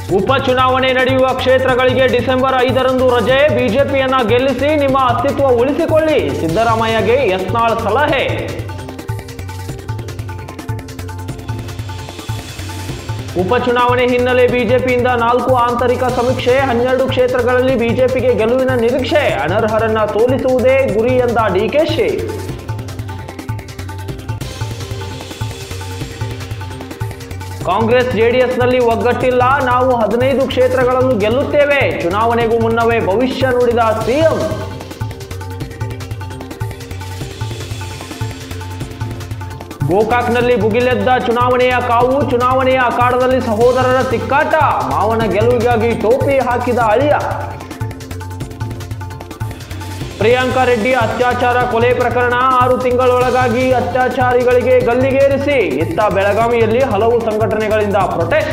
ಉಪಚುನಾವಣೆ ನಡೆಯುವ ಕ್ಷೇತ್ರಗಳಿಗೆ ಡಿಸೆಂಬರ್ ಐದರಂದು ರಜೆ ಬಿಜೆಪಿಯನ್ನ ಗೆಲ್ಲಿಸಿ ನಿಮ್ಮ ಅಸ್ತಿತ್ವ ಉಳಿಸಿಕೊಳ್ಳಿ ಸಿದ್ದರಾಮಯ್ಯಗೆ ಯತ್ನಾಳ್ ಸಲಹೆ ಉಪಚುನಾವಣೆ ಹಿನ್ನೆಲೆ ಬಿಜೆಪಿಯಿಂದ ನಾಲ್ಕು ಆಂತರಿಕ ಸಮೀಕ್ಷೆ ಹನ್ನೆರಡು ಕ್ಷೇತ್ರಗಳಲ್ಲಿ ಬಿಜೆಪಿಗೆ ಗೆಲುವಿನ ನಿರೀಕ್ಷೆ ಅನರ್ಹರನ್ನ ಸೋಲಿಸುವುದೇ ಗುರಿ ಎಂದ ಡಿಕೆಶಿ ಕಾಂಗ್ರೆಸ್ ಜೆಡಿಎಸ್ನಲ್ಲಿ ಒಗ್ಗಟ್ಟಿಲ್ಲ ನಾವು ಹದಿನೈದು ಕ್ಷೇತ್ರಗಳನ್ನು ಗೆಲ್ಲುತ್ತೇವೆ ಚುನಾವಣೆಗೂ ಮುನ್ನವೇ ಭವಿಷ್ಯ ನುಡಿದ ಸಿಎಂ ಗೋಕಾಕ್ನಲ್ಲಿ ಭುಗಿಲೆದ್ದ ಚುನಾವಣೆಯ ಕಾವು ಚುನಾವಣೆಯ ಅಖಾಡದಲ್ಲಿ ಸಹೋದರರ ತಿಕ್ಕಾಟ ಮಾವನ ಗೆಲುವಿಗಾಗಿ ಟೋಪಿ ಹಾಕಿದ ಅಳಿಯ ಪ್ರಿಯಾಂಕಾ ರೆಡ್ಡಿ ಅತ್ಯಾಚಾರ ಕೊಲೆ ಪ್ರಕರಣ ಆರು ತಿಂಗಳೊಳಗಾಗಿ ಅತ್ಯಾಚಾರಿಗಳಿಗೆ ಗಲ್ಲಿಗೇರಿಸಿ ಇತ್ತ ಬೆಳಗಾವಿಯಲ್ಲಿ ಹಲವು ಸಂಘಟನೆಗಳಿಂದ ಪ್ರೊಟೆಸ್ಟ್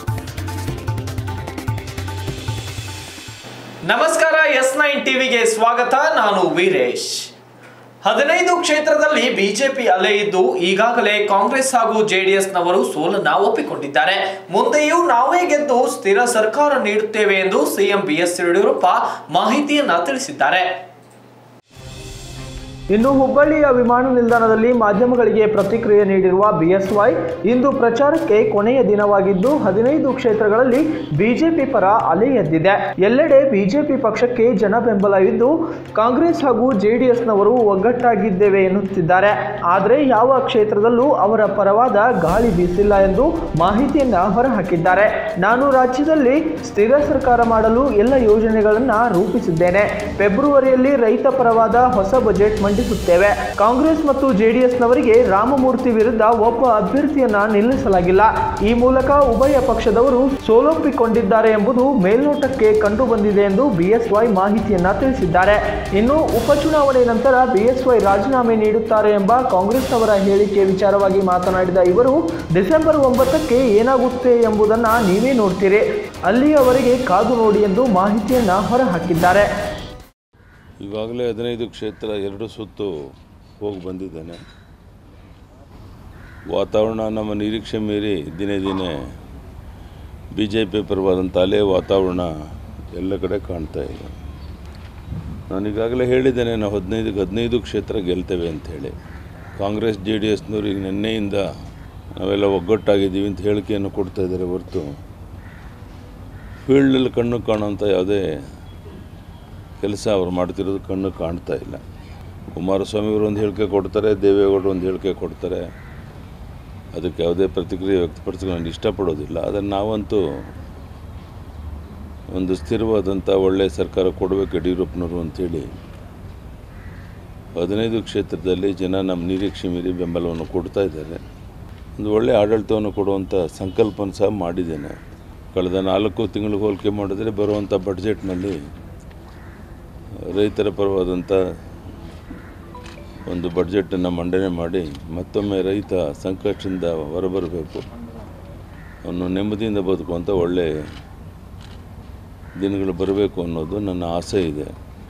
ನಮಸ್ಕಾರ ಎಸ್ ನೈನ್ ಟಿವಿಗೆ ಸ್ವಾಗತ ನಾನು ವೀರೇಶ್ ಹದಿನೈದು ಕ್ಷೇತ್ರದಲ್ಲಿ ಬಿಜೆಪಿ ಅಲೆ ಇದ್ದು ಈಗಾಗಲೇ ಕಾಂಗ್ರೆಸ್ ಹಾಗೂ ಜೆಡಿಎಸ್ನವರು ಸೋಲನ್ನ ಒಪ್ಪಿಕೊಂಡಿದ್ದಾರೆ ಮುಂದೆಯೂ ನಾವೇ ಗೆದ್ದು ಸ್ಥಿರ ಸರ್ಕಾರ ನೀಡುತ್ತೇವೆ ಎಂದು ಸಿಎಂ ಬಿಎಸ್ ಯಡಿಯೂರಪ್ಪ ಮಾಹಿತಿಯನ್ನ ತಿಳಿಸಿದ್ದಾರೆ ಇನ್ನು ಹುಬ್ಬಳ್ಳಿಯ ವಿಮಾನ ನಿಲ್ದಾಣದಲ್ಲಿ ಮಾಧ್ಯಮಗಳಿಗೆ ಪ್ರತಿಕ್ರಿಯೆ ನೀಡಿರುವ ಬಿಎಸ್ವೈ ಇಂದು ಪ್ರಚಾರಕ್ಕೆ ಕೊನೆಯ ದಿನವಾಗಿದ್ದು ಹದಿನೈದು ಕ್ಷೇತ್ರಗಳಲ್ಲಿ ಬಿಜೆಪಿ ಪರ ಅಲೆ ಎದ್ದಿದೆ ಎಲ್ಲೆಡೆ ಬಿಜೆಪಿ ಪಕ್ಷಕ್ಕೆ ಜನ ಬೆಂಬಲ ಇದ್ದು ಕಾಂಗ್ರೆಸ್ ಹಾಗೂ ಜೆಡಿಎಸ್ನವರು ಒಗ್ಗಟ್ಟಾಗಿದ್ದೇವೆ ಎನ್ನುತ್ತಿದ್ದಾರೆ ಆದರೆ ಯಾವ ಕ್ಷೇತ್ರದಲ್ಲೂ ಅವರ ಪರವಾದ ಗಾಳಿ ಬೀಸಿಲ್ಲ ಎಂದು ಮಾಹಿತಿಯನ್ನ ಹೊರಹಾಕಿದ್ದಾರೆ ನಾನು ರಾಜ್ಯದಲ್ಲಿ ಸ್ಥಿರ ಸರ್ಕಾರ ಮಾಡಲು ಎಲ್ಲ ಯೋಜನೆಗಳನ್ನು ರೂಪಿಸಿದ್ದೇನೆ ಫೆಬ್ರವರಿಯಲ್ಲಿ ರೈತ ಪರವಾದ ಹೊಸ ಬಜೆಟ್ ಮಂಡಿಸುತ್ತೇವೆ ಕಾಂಗ್ರೆಸ್ ಮತ್ತು ಜೆಡಿಎಸ್ನವರಿಗೆ ರಾಮಮೂರ್ತಿ ವಿರುದ್ಧ ಒಬ್ಬ ಅಭ್ಯರ್ಥಿಯನ್ನ ನಿಲ್ಲಿಸಲಾಗಿಲ್ಲ ಈ ಮೂಲಕ ಉಭಯ ಪಕ್ಷದವರು ಸೋಲೊಪ್ಪಿಕೊಂಡಿದ್ದಾರೆ ಎಂಬುದು ಮೇಲ್ನೋಟಕ್ಕೆ ಕಂಡು ಬಂದಿದೆ ಎಂದು ಬಿಎಸ್ವೈ ಮಾಹಿತಿಯನ್ನ ತಿಳಿಸಿದ್ದಾರೆ ಇನ್ನು ಉಪಚುನಾವಣೆ ನಂತರ ಬಿಎಸ್ವೈ ರಾಜೀನಾಮೆ ನೀಡುತ್ತಾರೆ ಎಂಬ ಕಾಂಗ್ರೆಸ್ನವರ ಹೇಳಿಕೆ ವಿಚಾರವಾಗಿ ಮಾತನಾಡಿದ ಇವರು ಡಿಸೆಂಬರ್ ಒಂಬತ್ತಕ್ಕೆ ಏನಾಗುತ್ತೆ ಎಂಬುದನ್ನ ನೀವೇ ನೋಡ್ತೀರಿ ಅಲ್ಲಿಯವರೆಗೆ ಕಾದು ನೋಡಿ ಎಂದು ಮಾಹಿತಿಯನ್ನ ಹೊರಹಾಕಿದ್ದಾರೆ ಈಗಾಗಲೇ ಹದಿನೈದು ಕ್ಷೇತ್ರ ಎರಡು ಸುತ್ತು ಹೋಗಿ ಬಂದಿದ್ದೇನೆ ವಾತಾವರಣ ನಮ್ಮ ನಿರೀಕ್ಷೆ ಮೀರಿ ದಿನೇ ದಿನೇ ಬಿ ಜೆ ಪಿ ಪರವಾದಂಥ ಅಲೆ ವಾತಾವರಣ ಎಲ್ಲ ಕಡೆ ಕಾಣ್ತಾ ಇದೆ ನಾನು ಈಗಾಗಲೇ ಹೇಳಿದ್ದೇನೆ ನಾವು ಹದಿನೈದಕ್ಕೆ ಹದಿನೈದು ಕ್ಷೇತ್ರ ಗೆಲ್ತೇವೆ ಅಂಥೇಳಿ ಕಾಂಗ್ರೆಸ್ ಜೆ ಡಿ ಎಸ್ನವ್ರು ಈಗ ನಿನ್ನೆಯಿಂದ ನಾವೆಲ್ಲ ಒಗ್ಗಟ್ಟಾಗಿದ್ದೀವಿ ಅಂತ ಹೇಳಿಕೆಯನ್ನು ಕೊಡ್ತಾ ಇದ್ದಾರೆ ಹೊರತು ಫೀಲ್ಡಲ್ಲಿ ಕಣ್ಣು ಕಾಣುವಂಥ ಯಾವುದೇ ಕೆಲಸ ಅವ್ರು ಮಾಡ್ತಿರೋದು ಕಣ್ಣು ಕಾಣ್ತಾ ಇಲ್ಲ ಕುಮಾರಸ್ವಾಮಿಯವರು ಒಂದು ಹೇಳಿಕೆ ಕೊಡ್ತಾರೆ ದೇವೇಗೌಡರು ಒಂದು ಹೇಳಿಕೆ ಕೊಡ್ತಾರೆ ಅದಕ್ಕೆ ಯಾವುದೇ ಪ್ರತಿಕ್ರಿಯೆ ವ್ಯಕ್ತಪಡಿಸೋಕೆ ನಾನು ಇಷ್ಟಪಡೋದಿಲ್ಲ ಆದರೆ ನಾವಂತೂ ಒಂದು ಸ್ಥಿರವಾದಂಥ ಒಳ್ಳೆಯ ಸರ್ಕಾರ ಕೊಡಬೇಕು ಯಡಿಯೂರಪ್ಪನವರು ಅಂಥೇಳಿ ಹದಿನೈದು ಕ್ಷೇತ್ರದಲ್ಲಿ ಜನ ನಮ್ಮ ನಿರೀಕ್ಷೆ ಮೀರಿ ಬೆಂಬಲವನ್ನು ಕೊಡ್ತಾ ಇದ್ದಾರೆ ಒಂದು ಒಳ್ಳೆಯ ಆಡಳಿತವನ್ನು ಕೊಡುವಂಥ ಸಂಕಲ್ಪನ ಸಹ ಮಾಡಿದ್ದೇನೆ ಕಳೆದ ನಾಲ್ಕು ತಿಂಗಳು ಹೋಲಿಕೆ ಮಾಡಿದರೆ ಬರುವಂಥ ಬಡ್ಜೆಟ್ನಲ್ಲಿ ರೈತರ ಪರವಾದಂಥ ಒಂದು ಬಡ್ಜೆಟನ್ನು ಮಂಡನೆ ಮಾಡಿ ಮತ್ತೊಮ್ಮೆ ರೈತ ಸಂಕಷ್ಟದಿಂದ ಹೊರಬರಬೇಕು ಅವನು ನೆಮ್ಮದಿಯಿಂದ ಬದುಕುವಂಥ ಒಳ್ಳೆ ದಿನಗಳು ಬರಬೇಕು ಅನ್ನೋದು ನನ್ನ ಆಸೆ ಇದೆ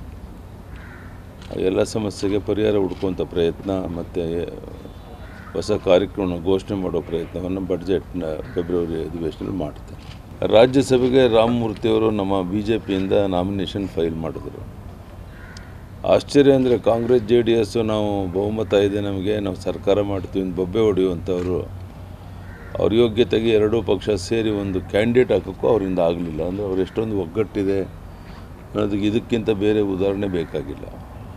ಆ ಎಲ್ಲ ಸಮಸ್ಯೆಗೆ ಪರಿಹಾರ ಹುಡ್ಕುವಂಥ ಪ್ರಯತ್ನ ಮತ್ತು ಹೊಸ ಕಾರ್ಯಕ್ರಮ ಘೋಷಣೆ ಮಾಡೋ ಪ್ರಯತ್ನವನ್ನು ಬಡ್ಜೆಟ್ನ ಫೆಬ್ರವರಿ ಅಧಿವೇಶನದಲ್ಲಿ ಮಾಡ್ತಾರೆ ರಾಜ್ಯಸಭೆಗೆ ರಾಮಮೂರ್ತಿಯವರು ನಮ್ಮ ಬಿ ಜೆ ಪಿಯಿಂದ ನಾಮಿನೇಷನ್ ಫೈಲ್ ಮಾಡಿದರು ಆಶ್ಚರ್ಯ ಅಂದರೆ ಕಾಂಗ್ರೆಸ್ ಜೆ ಡಿ ಎಸ್ಸು ನಾವು ಬಹುಮತ ಇದೆ ನಮಗೆ ನಾವು ಸರ್ಕಾರ ಮಾಡ್ತೀವಿ ಅಂತ ಬೊಬ್ಬೆ ಹೊಡೆಯುವಂಥವ್ರು ಅವ್ರ ಯೋಗ್ಯತೆಗೆ ಎರಡೂ ಪಕ್ಷ ಸೇರಿ ಒಂದು ಕ್ಯಾಂಡಿಡೇಟ್ ಹಾಕೋಕ್ಕೂ ಅವರಿಂದ ಆಗಲಿಲ್ಲ ಅಂದರೆ ಅವ್ರು ಎಷ್ಟೊಂದು ಒಗ್ಗಟ್ಟಿದೆ ಅನ್ನೋದಕ್ಕೆ ಇದಕ್ಕಿಂತ ಬೇರೆ ಉದಾಹರಣೆ ಬೇಕಾಗಿಲ್ಲ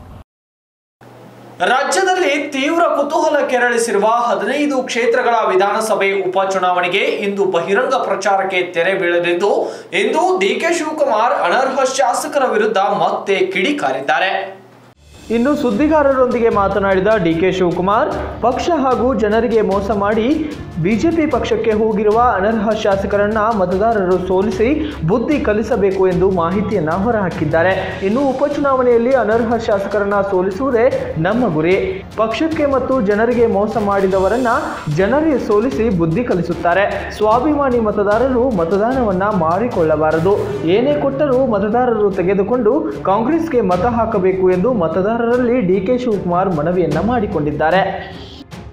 ರಾಜ್ಯದಲ್ಲಿ ತೀವ್ರ ಕುತೂಹಲ ಕೆರಳಿಸಿರುವ ಹದಿನೈದು ಕ್ಷೇತ್ರಗಳ ವಿಧಾನಸಭೆ ಉಪಚುನಾವಣೆಗೆ ಇಂದು ಬಹಿರಂಗ ಪ್ರಚಾರಕ್ಕೆ ತೆರೆ ಬೀಳಲಿದ್ದು ಇಂದು ಡಿಕೆ ಶಿವಕುಮಾರ್ ಅನರ್ಹ ಶಾಸಕರ ವಿರುದ್ಧ ಮತ್ತೆ ಕಿಡಿಕಾರಿದ್ದಾರೆ ಇನ್ನು ಸುದ್ದಿಗಾರರೊಂದಿಗೆ ಮಾತನಾಡಿದ ಡಿಕೆ ಶಿವಕುಮಾರ್ ಪಕ್ಷ ಹಾಗೂ ಜನರಿಗೆ ಮೋಸ ಮಾಡಿ ಬಿಜೆಪಿ ಪಕ್ಷಕ್ಕೆ ಹೋಗಿರುವ ಅನರ್ಹ ಶಾಸಕರನ್ನ ಮತದಾರರು ಸೋಲಿಸಿ ಬುದ್ಧಿ ಕಲಿಸಬೇಕು ಎಂದು ಮಾಹಿತಿಯನ್ನ ಹೊರಹಾಕಿದ್ದಾರೆ ಇನ್ನು ಉಪಚುನಾವಣೆಯಲ್ಲಿ ಅನರ್ಹ ಶಾಸಕರನ್ನ ಸೋಲಿಸುವುದೇ ನಮ್ಮ ಗುರಿ ಪಕ್ಷಕ್ಕೆ ಮತ್ತು ಜನರಿಗೆ ಮೋಸ ಮಾಡಿದವರನ್ನ ಜನರೇ ಸೋಲಿಸಿ ಬುದ್ಧಿ ಕಲಿಸುತ್ತಾರೆ ಸ್ವಾಭಿಮಾನಿ ಮತದಾರರು ಮತದಾನವನ್ನ ಮಾರಿಕೊಳ್ಳಬಾರದು ಏನೇ ಕೊಟ್ಟರೂ ಮತದಾರರು ತೆಗೆದುಕೊಂಡು ಕಾಂಗ್ರೆಸ್ಗೆ ಮತ ಹಾಕಬೇಕು ಎಂದು ಮತದಾರರಲ್ಲಿ ಡಿಕೆ ಶಿವಕುಮಾರ್ ಮನವಿಯನ್ನ ಮಾಡಿಕೊಂಡಿದ್ದಾರೆ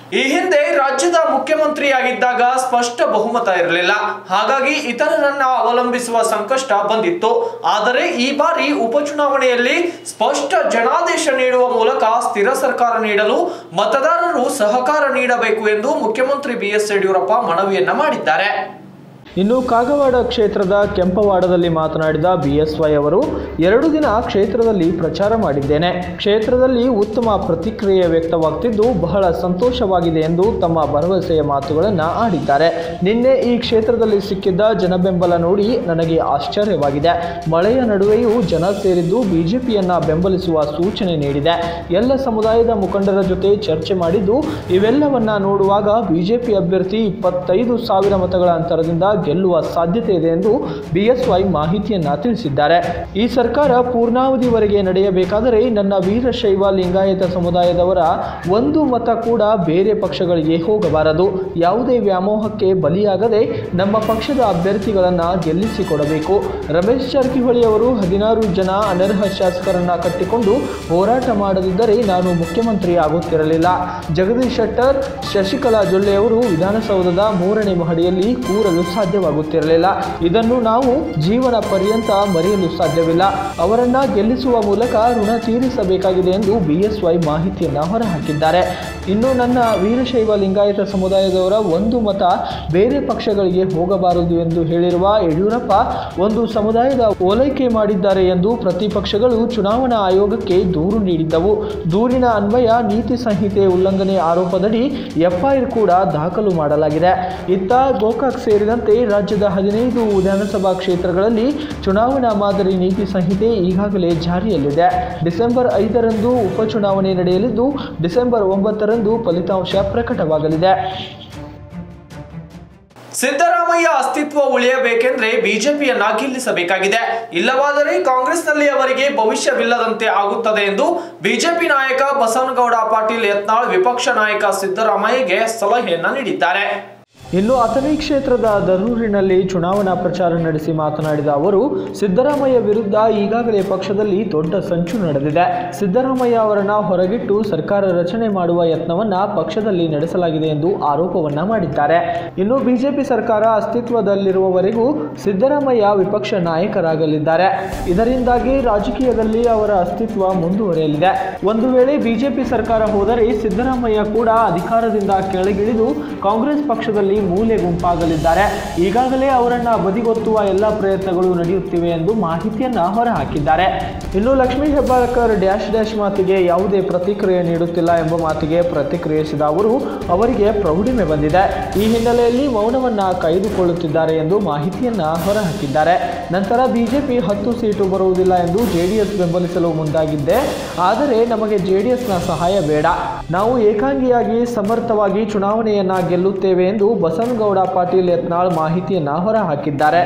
ಈ ಹಿಂದೆ ರಾಜ್ಯದ ಮುಖ್ಯಮಂತ್ರಿಯಾಗಿದ್ದಾಗ ಸ್ಪಷ್ಟ ಬಹುಮತ ಇರಲಿಲ್ಲ ಹಾಗಾಗಿ ಇತರರನ್ನ ಅವಲಂಬಿಸುವ ಸಂಕಷ್ಟ ಬಂದಿತ್ತು ಆದರೆ ಈ ಬಾರಿ ಉಪಚುನಾವಣೆಯಲ್ಲಿ ಸ್ಪಷ್ಟ ಜನಾದೇಶ ನೀಡುವ ಮೂಲಕ ಸ್ಥಿರ ಸರ್ಕಾರ ನೀಡಲು ಮತದಾರರು ಸಹಕಾರ ನೀಡಬೇಕು ಎಂದು ಮುಖ್ಯಮಂತ್ರಿ ಬಿಎಸ್ ಯಡಿಯೂರಪ್ಪ ಮನವಿಯನ್ನ ಮಾಡಿದ್ದಾರೆ ಇನ್ನು ಕಾಗವಾಡ ಕ್ಷೇತ್ರದ ಕೆಂಪವಾಡದಲ್ಲಿ ಮಾತನಾಡಿದ ಬಿಎಸ್ವೈ ಅವರು ಎರಡು ದಿನ ಕ್ಷೇತ್ರದಲ್ಲಿ ಪ್ರಚಾರ ಮಾಡಿದ್ದೇನೆ ಕ್ಷೇತ್ರದಲ್ಲಿ ಉತ್ತಮ ಪ್ರತಿಕ್ರಿಯೆ ವ್ಯಕ್ತವಾಗ್ತಿದ್ದು ಬಹಳ ಸಂತೋಷವಾಗಿದೆ ಎಂದು ತಮ್ಮ ಭರವಸೆಯ ಮಾತುಗಳನ್ನು ಆಡಿದ್ದಾರೆ ನಿನ್ನೆ ಈ ಕ್ಷೇತ್ರದಲ್ಲಿ ಸಿಕ್ಕಿದ್ದ ಜನಬೆಂಬಲ ನೋಡಿ ನನಗೆ ಆಶ್ಚರ್ಯವಾಗಿದೆ ಮಳೆಯ ನಡುವೆಯೂ ಜನ ಸೇರಿದ್ದು ಬಿಜೆಪಿಯನ್ನ ಬೆಂಬಲಿಸುವ ಸೂಚನೆ ನೀಡಿದೆ ಎಲ್ಲ ಸಮುದಾಯದ ಮುಖಂಡರ ಜೊತೆ ಚರ್ಚೆ ಮಾಡಿದ್ದು ಇವೆಲ್ಲವನ್ನ ನೋಡುವಾಗ ಬಿಜೆಪಿ ಅಭ್ಯರ್ಥಿ ಇಪ್ಪತ್ತೈದು ಸಾವಿರ ಮತಗಳ ಅಂತರದಿಂದ ಗೆಲ್ಲುವ ಸಾಧ್ಯತೆ ಇದೆ ಎಂದು ಬಿಎಸ್ವೈ ಮಾಹಿತಿಯನ್ನ ತಿಳಿಸಿದ್ದಾರೆ ಈ ಸರ್ಕಾರ ಪೂರ್ಣಾವಧಿವರೆಗೆ ನಡೆಯಬೇಕಾದರೆ ನನ್ನ ವೀರಶೈವ ಲಿಂಗಾಯತ ಸಮುದಾಯದವರ ಒಂದು ಮತ ಕೂಡ ಬೇರೆ ಪಕ್ಷಗಳಿಗೆ ಹೋಗಬಾರದು ಯಾವುದೇ ವ್ಯಾಮೋಹಕ್ಕೆ ಬಲಿಯಾಗದೆ ನಮ್ಮ ಪಕ್ಷದ ಅಭ್ಯರ್ಥಿಗಳನ್ನ ಗೆಲ್ಲಿಸಿಕೊಡಬೇಕು ರಮೇಶ್ ಜಾರಕಿಹೊಳಿ ಅವರು ಹದಿನಾರು ಜನ ಅನರ್ಹ ಶಾಸಕರನ್ನ ಕಟ್ಟಿಕೊಂಡು ಹೋರಾಟ ಮಾಡದಿದ್ದರೆ ನಾನು ಮುಖ್ಯಮಂತ್ರಿ ಆಗುತ್ತಿರಲಿಲ್ಲ ಜಗದೀಶ್ ಶೆಟ್ಟರ್ ಶಶಿಕಲಾ ಜೊಲ್ಲೆ ಅವರು ವಿಧಾನಸೌಧದ ಮೂರನೇ ಮಹಡಿಯಲ್ಲಿ ಕೂರಲು ಸಾಧ್ಯವಾಗುತ್ತಿರಲಿಲ್ಲ ಇದನ್ನು ನಾವು ಜೀವನ ಪರ್ಯಂತ ಮರೆಯಲು ಸಾಧ್ಯವಿಲ್ಲ ಅವರನ್ನ ಗೆಲ್ಲಿಸುವ ಮೂಲಕ ಋಣ ತೀರಿಸಬೇಕಾಗಿದೆ ಎಂದು ಬಿಎಸ್ವೈ ಮಾಹಿತಿಯನ್ನ ಹೊರಹಾಕಿದ್ದಾರೆ ಇನ್ನು ನನ್ನ ವೀರಶೈವ ಲಿಂಗಾಯತ ಸಮುದಾಯದವರ ಒಂದು ಮತ ಬೇರೆ ಪಕ್ಷಗಳಿಗೆ ಹೋಗಬಾರದು ಎಂದು ಹೇಳಿರುವ ಯಡಿಯೂರಪ್ಪ ಒಂದು ಸಮುದಾಯದ ಓಲೈಕೆ ಮಾಡಿದ್ದಾರೆ ಎಂದು ಪ್ರತಿಪಕ್ಷಗಳು ಚುನಾವಣಾ ಆಯೋಗಕ್ಕೆ ದೂರು ನೀಡಿದ್ದವು ದೂರಿನ ಅನ್ವಯ ನೀತಿ ಸಂಹಿತೆ ಉಲ್ಲಂಘನೆ ಆರೋಪದಡಿ ಎಫ್ಐಆರ್ ಕೂಡ ದಾಖಲು ಮಾಡಲಾಗಿದೆ ಇತ್ತ ಗೋಕಾಕ್ ಸೇರಿದಂತೆ ರಾಜ್ಯದ ಹದಿನೈದು ವಿಧಾನಸಭಾ ಕ್ಷೇತ್ರಗಳಲ್ಲಿ ಚುನಾವಣಾ ಮಾದರಿ ನೀತಿ ಸಂಹಿತೆ ಈಗಾಗಲೇ ಜಾರಿಯಲ್ಲಿದೆ ಡಿಸೆಂಬರ್ ಐದರಂದು ಉಪಚುನಾವಣೆ ನಡೆಯಲಿದ್ದು ಡಿಸೆಂಬರ್ ಒಂಬತ್ತರಂದು ಫಲಿತಾಂಶ ಪ್ರಕಟವಾಗಲಿದೆ ಸಿದ್ದರಾಮಯ್ಯ ಅಸ್ತಿತ್ವ ಉಳಿಯಬೇಕೆಂದ್ರೆ ಬಿಜೆಪಿಯನ್ನ ಗೆಲ್ಲಿಸಬೇಕಾಗಿದೆ ಇಲ್ಲವಾದರೆ ಕಾಂಗ್ರೆಸ್ನಲ್ಲಿ ಅವರಿಗೆ ಭವಿಷ್ಯವಿಲ್ಲದಂತೆ ಆಗುತ್ತದೆ ಎಂದು ಬಿಜೆಪಿ ನಾಯಕ ಬಸವನಗೌಡ ಪಾಟೀಲ್ ಯತ್ನಾಳ್ ವಿಪಕ್ಷ ನಾಯಕ ಸಿದ್ದರಾಮಯ್ಯಗೆ ಸಲಹೆಯನ್ನ ನೀಡಿದ್ದಾರೆ ಇನ್ನು ಅಥಣಿ ಕ್ಷೇತ್ರದ ದರೂರಿನಲ್ಲಿ ಚುನಾವಣಾ ಪ್ರಚಾರ ನಡೆಸಿ ಮಾತನಾಡಿದ ಅವರು ಸಿದ್ದರಾಮಯ್ಯ ವಿರುದ್ಧ ಈಗಾಗಲೇ ಪಕ್ಷದಲ್ಲಿ ದೊಡ್ಡ ಸಂಚು ನಡೆದಿದೆ ಸಿದ್ದರಾಮಯ್ಯ ಅವರನ್ನ ಹೊರಗಿಟ್ಟು ಸರ್ಕಾರ ರಚನೆ ಮಾಡುವ ಯತ್ನವನ್ನ ಪಕ್ಷದಲ್ಲಿ ನಡೆಸಲಾಗಿದೆ ಎಂದು ಆರೋಪವನ್ನ ಮಾಡಿದ್ದಾರೆ ಇನ್ನು ಬಿಜೆಪಿ ಸರ್ಕಾರ ಅಸ್ತಿತ್ವದಲ್ಲಿರುವವರೆಗೂ ಸಿದ್ದರಾಮಯ್ಯ ವಿಪಕ್ಷ ನಾಯಕರಾಗಲಿದ್ದಾರೆ ಇದರಿಂದಾಗಿ ರಾಜಕೀಯದಲ್ಲಿ ಅವರ ಅಸ್ತಿತ್ವ ಮುಂದುವರಿಯಲಿದೆ ಒಂದು ವೇಳೆ ಬಿಜೆಪಿ ಸರ್ಕಾರ ಹೋದರೆ ಸಿದ್ದರಾಮಯ್ಯ ಕೂಡ ಅಧಿಕಾರದಿಂದ ಕೆಳಗಿಳಿದು ಕಾಂಗ್ರೆಸ್ ಪಕ್ಷದಲ್ಲಿ ಮೂಲೆ ಗುಂಪಾಗಲಿದ್ದಾರೆ ಈಗಾಗಲೇ ಅವರನ್ನ ಬದಿಗೊತ್ತುವ ಎಲ್ಲ ಪ್ರಯತ್ನಗಳು ನಡೆಯುತ್ತಿವೆ ಎಂದು ಮಾಹಿತಿಯನ್ನ ಹೊರಹಾಕಿದ್ದಾರೆ ಇನ್ನು ಲಕ್ಷ್ಮೀ ಹೆಬ್ಬಾಳ್ಕರ್ ಡ್ಯಾಶ್ ಡ್ಯಾಶ್ ಮಾತಿಗೆ ಯಾವುದೇ ಪ್ರತಿಕ್ರಿಯೆ ನೀಡುತ್ತಿಲ್ಲ ಎಂಬ ಮಾತಿಗೆ ಪ್ರತಿಕ್ರಿಯಿಸಿದ ಅವರು ಅವರಿಗೆ ಪ್ರೌಢಿಮೆ ಬಂದಿದೆ ಈ ಹಿನ್ನೆಲೆಯಲ್ಲಿ ಮೌನವನ್ನ ಕಾಯ್ದುಕೊಳ್ಳುತ್ತಿದ್ದಾರೆ ಎಂದು ಮಾಹಿತಿಯನ್ನ ಹೊರಹಾಕಿದ್ದಾರೆ ನಂತರ ಬಿಜೆಪಿ ಹತ್ತು ಸೀಟು ಬರುವುದಿಲ್ಲ ಎಂದು ಜೆಡಿಎಸ್ ಬೆಂಬಲಿಸಲು ಮುಂದಾಗಿದ್ದೆ ಆದರೆ ನಮಗೆ ಜೆಡಿಎಸ್ನ ಸಹಾಯ ಬೇಡ ನಾವು ಏಕಾಂಗಿಯಾಗಿ ಸಮರ್ಥವಾಗಿ ಚುನಾವಣೆಯನ್ನ ಗೆಲ್ಲುತ್ತೇವೆ ಎಂದು ಬಸವನಗೌಡ ಪಾಟೀಲ್ ಯತ್ನಾಳ್ ಮಾಹಿತಿಯನ್ನ ಹೊರಹಾಕಿದ್ದಾರೆ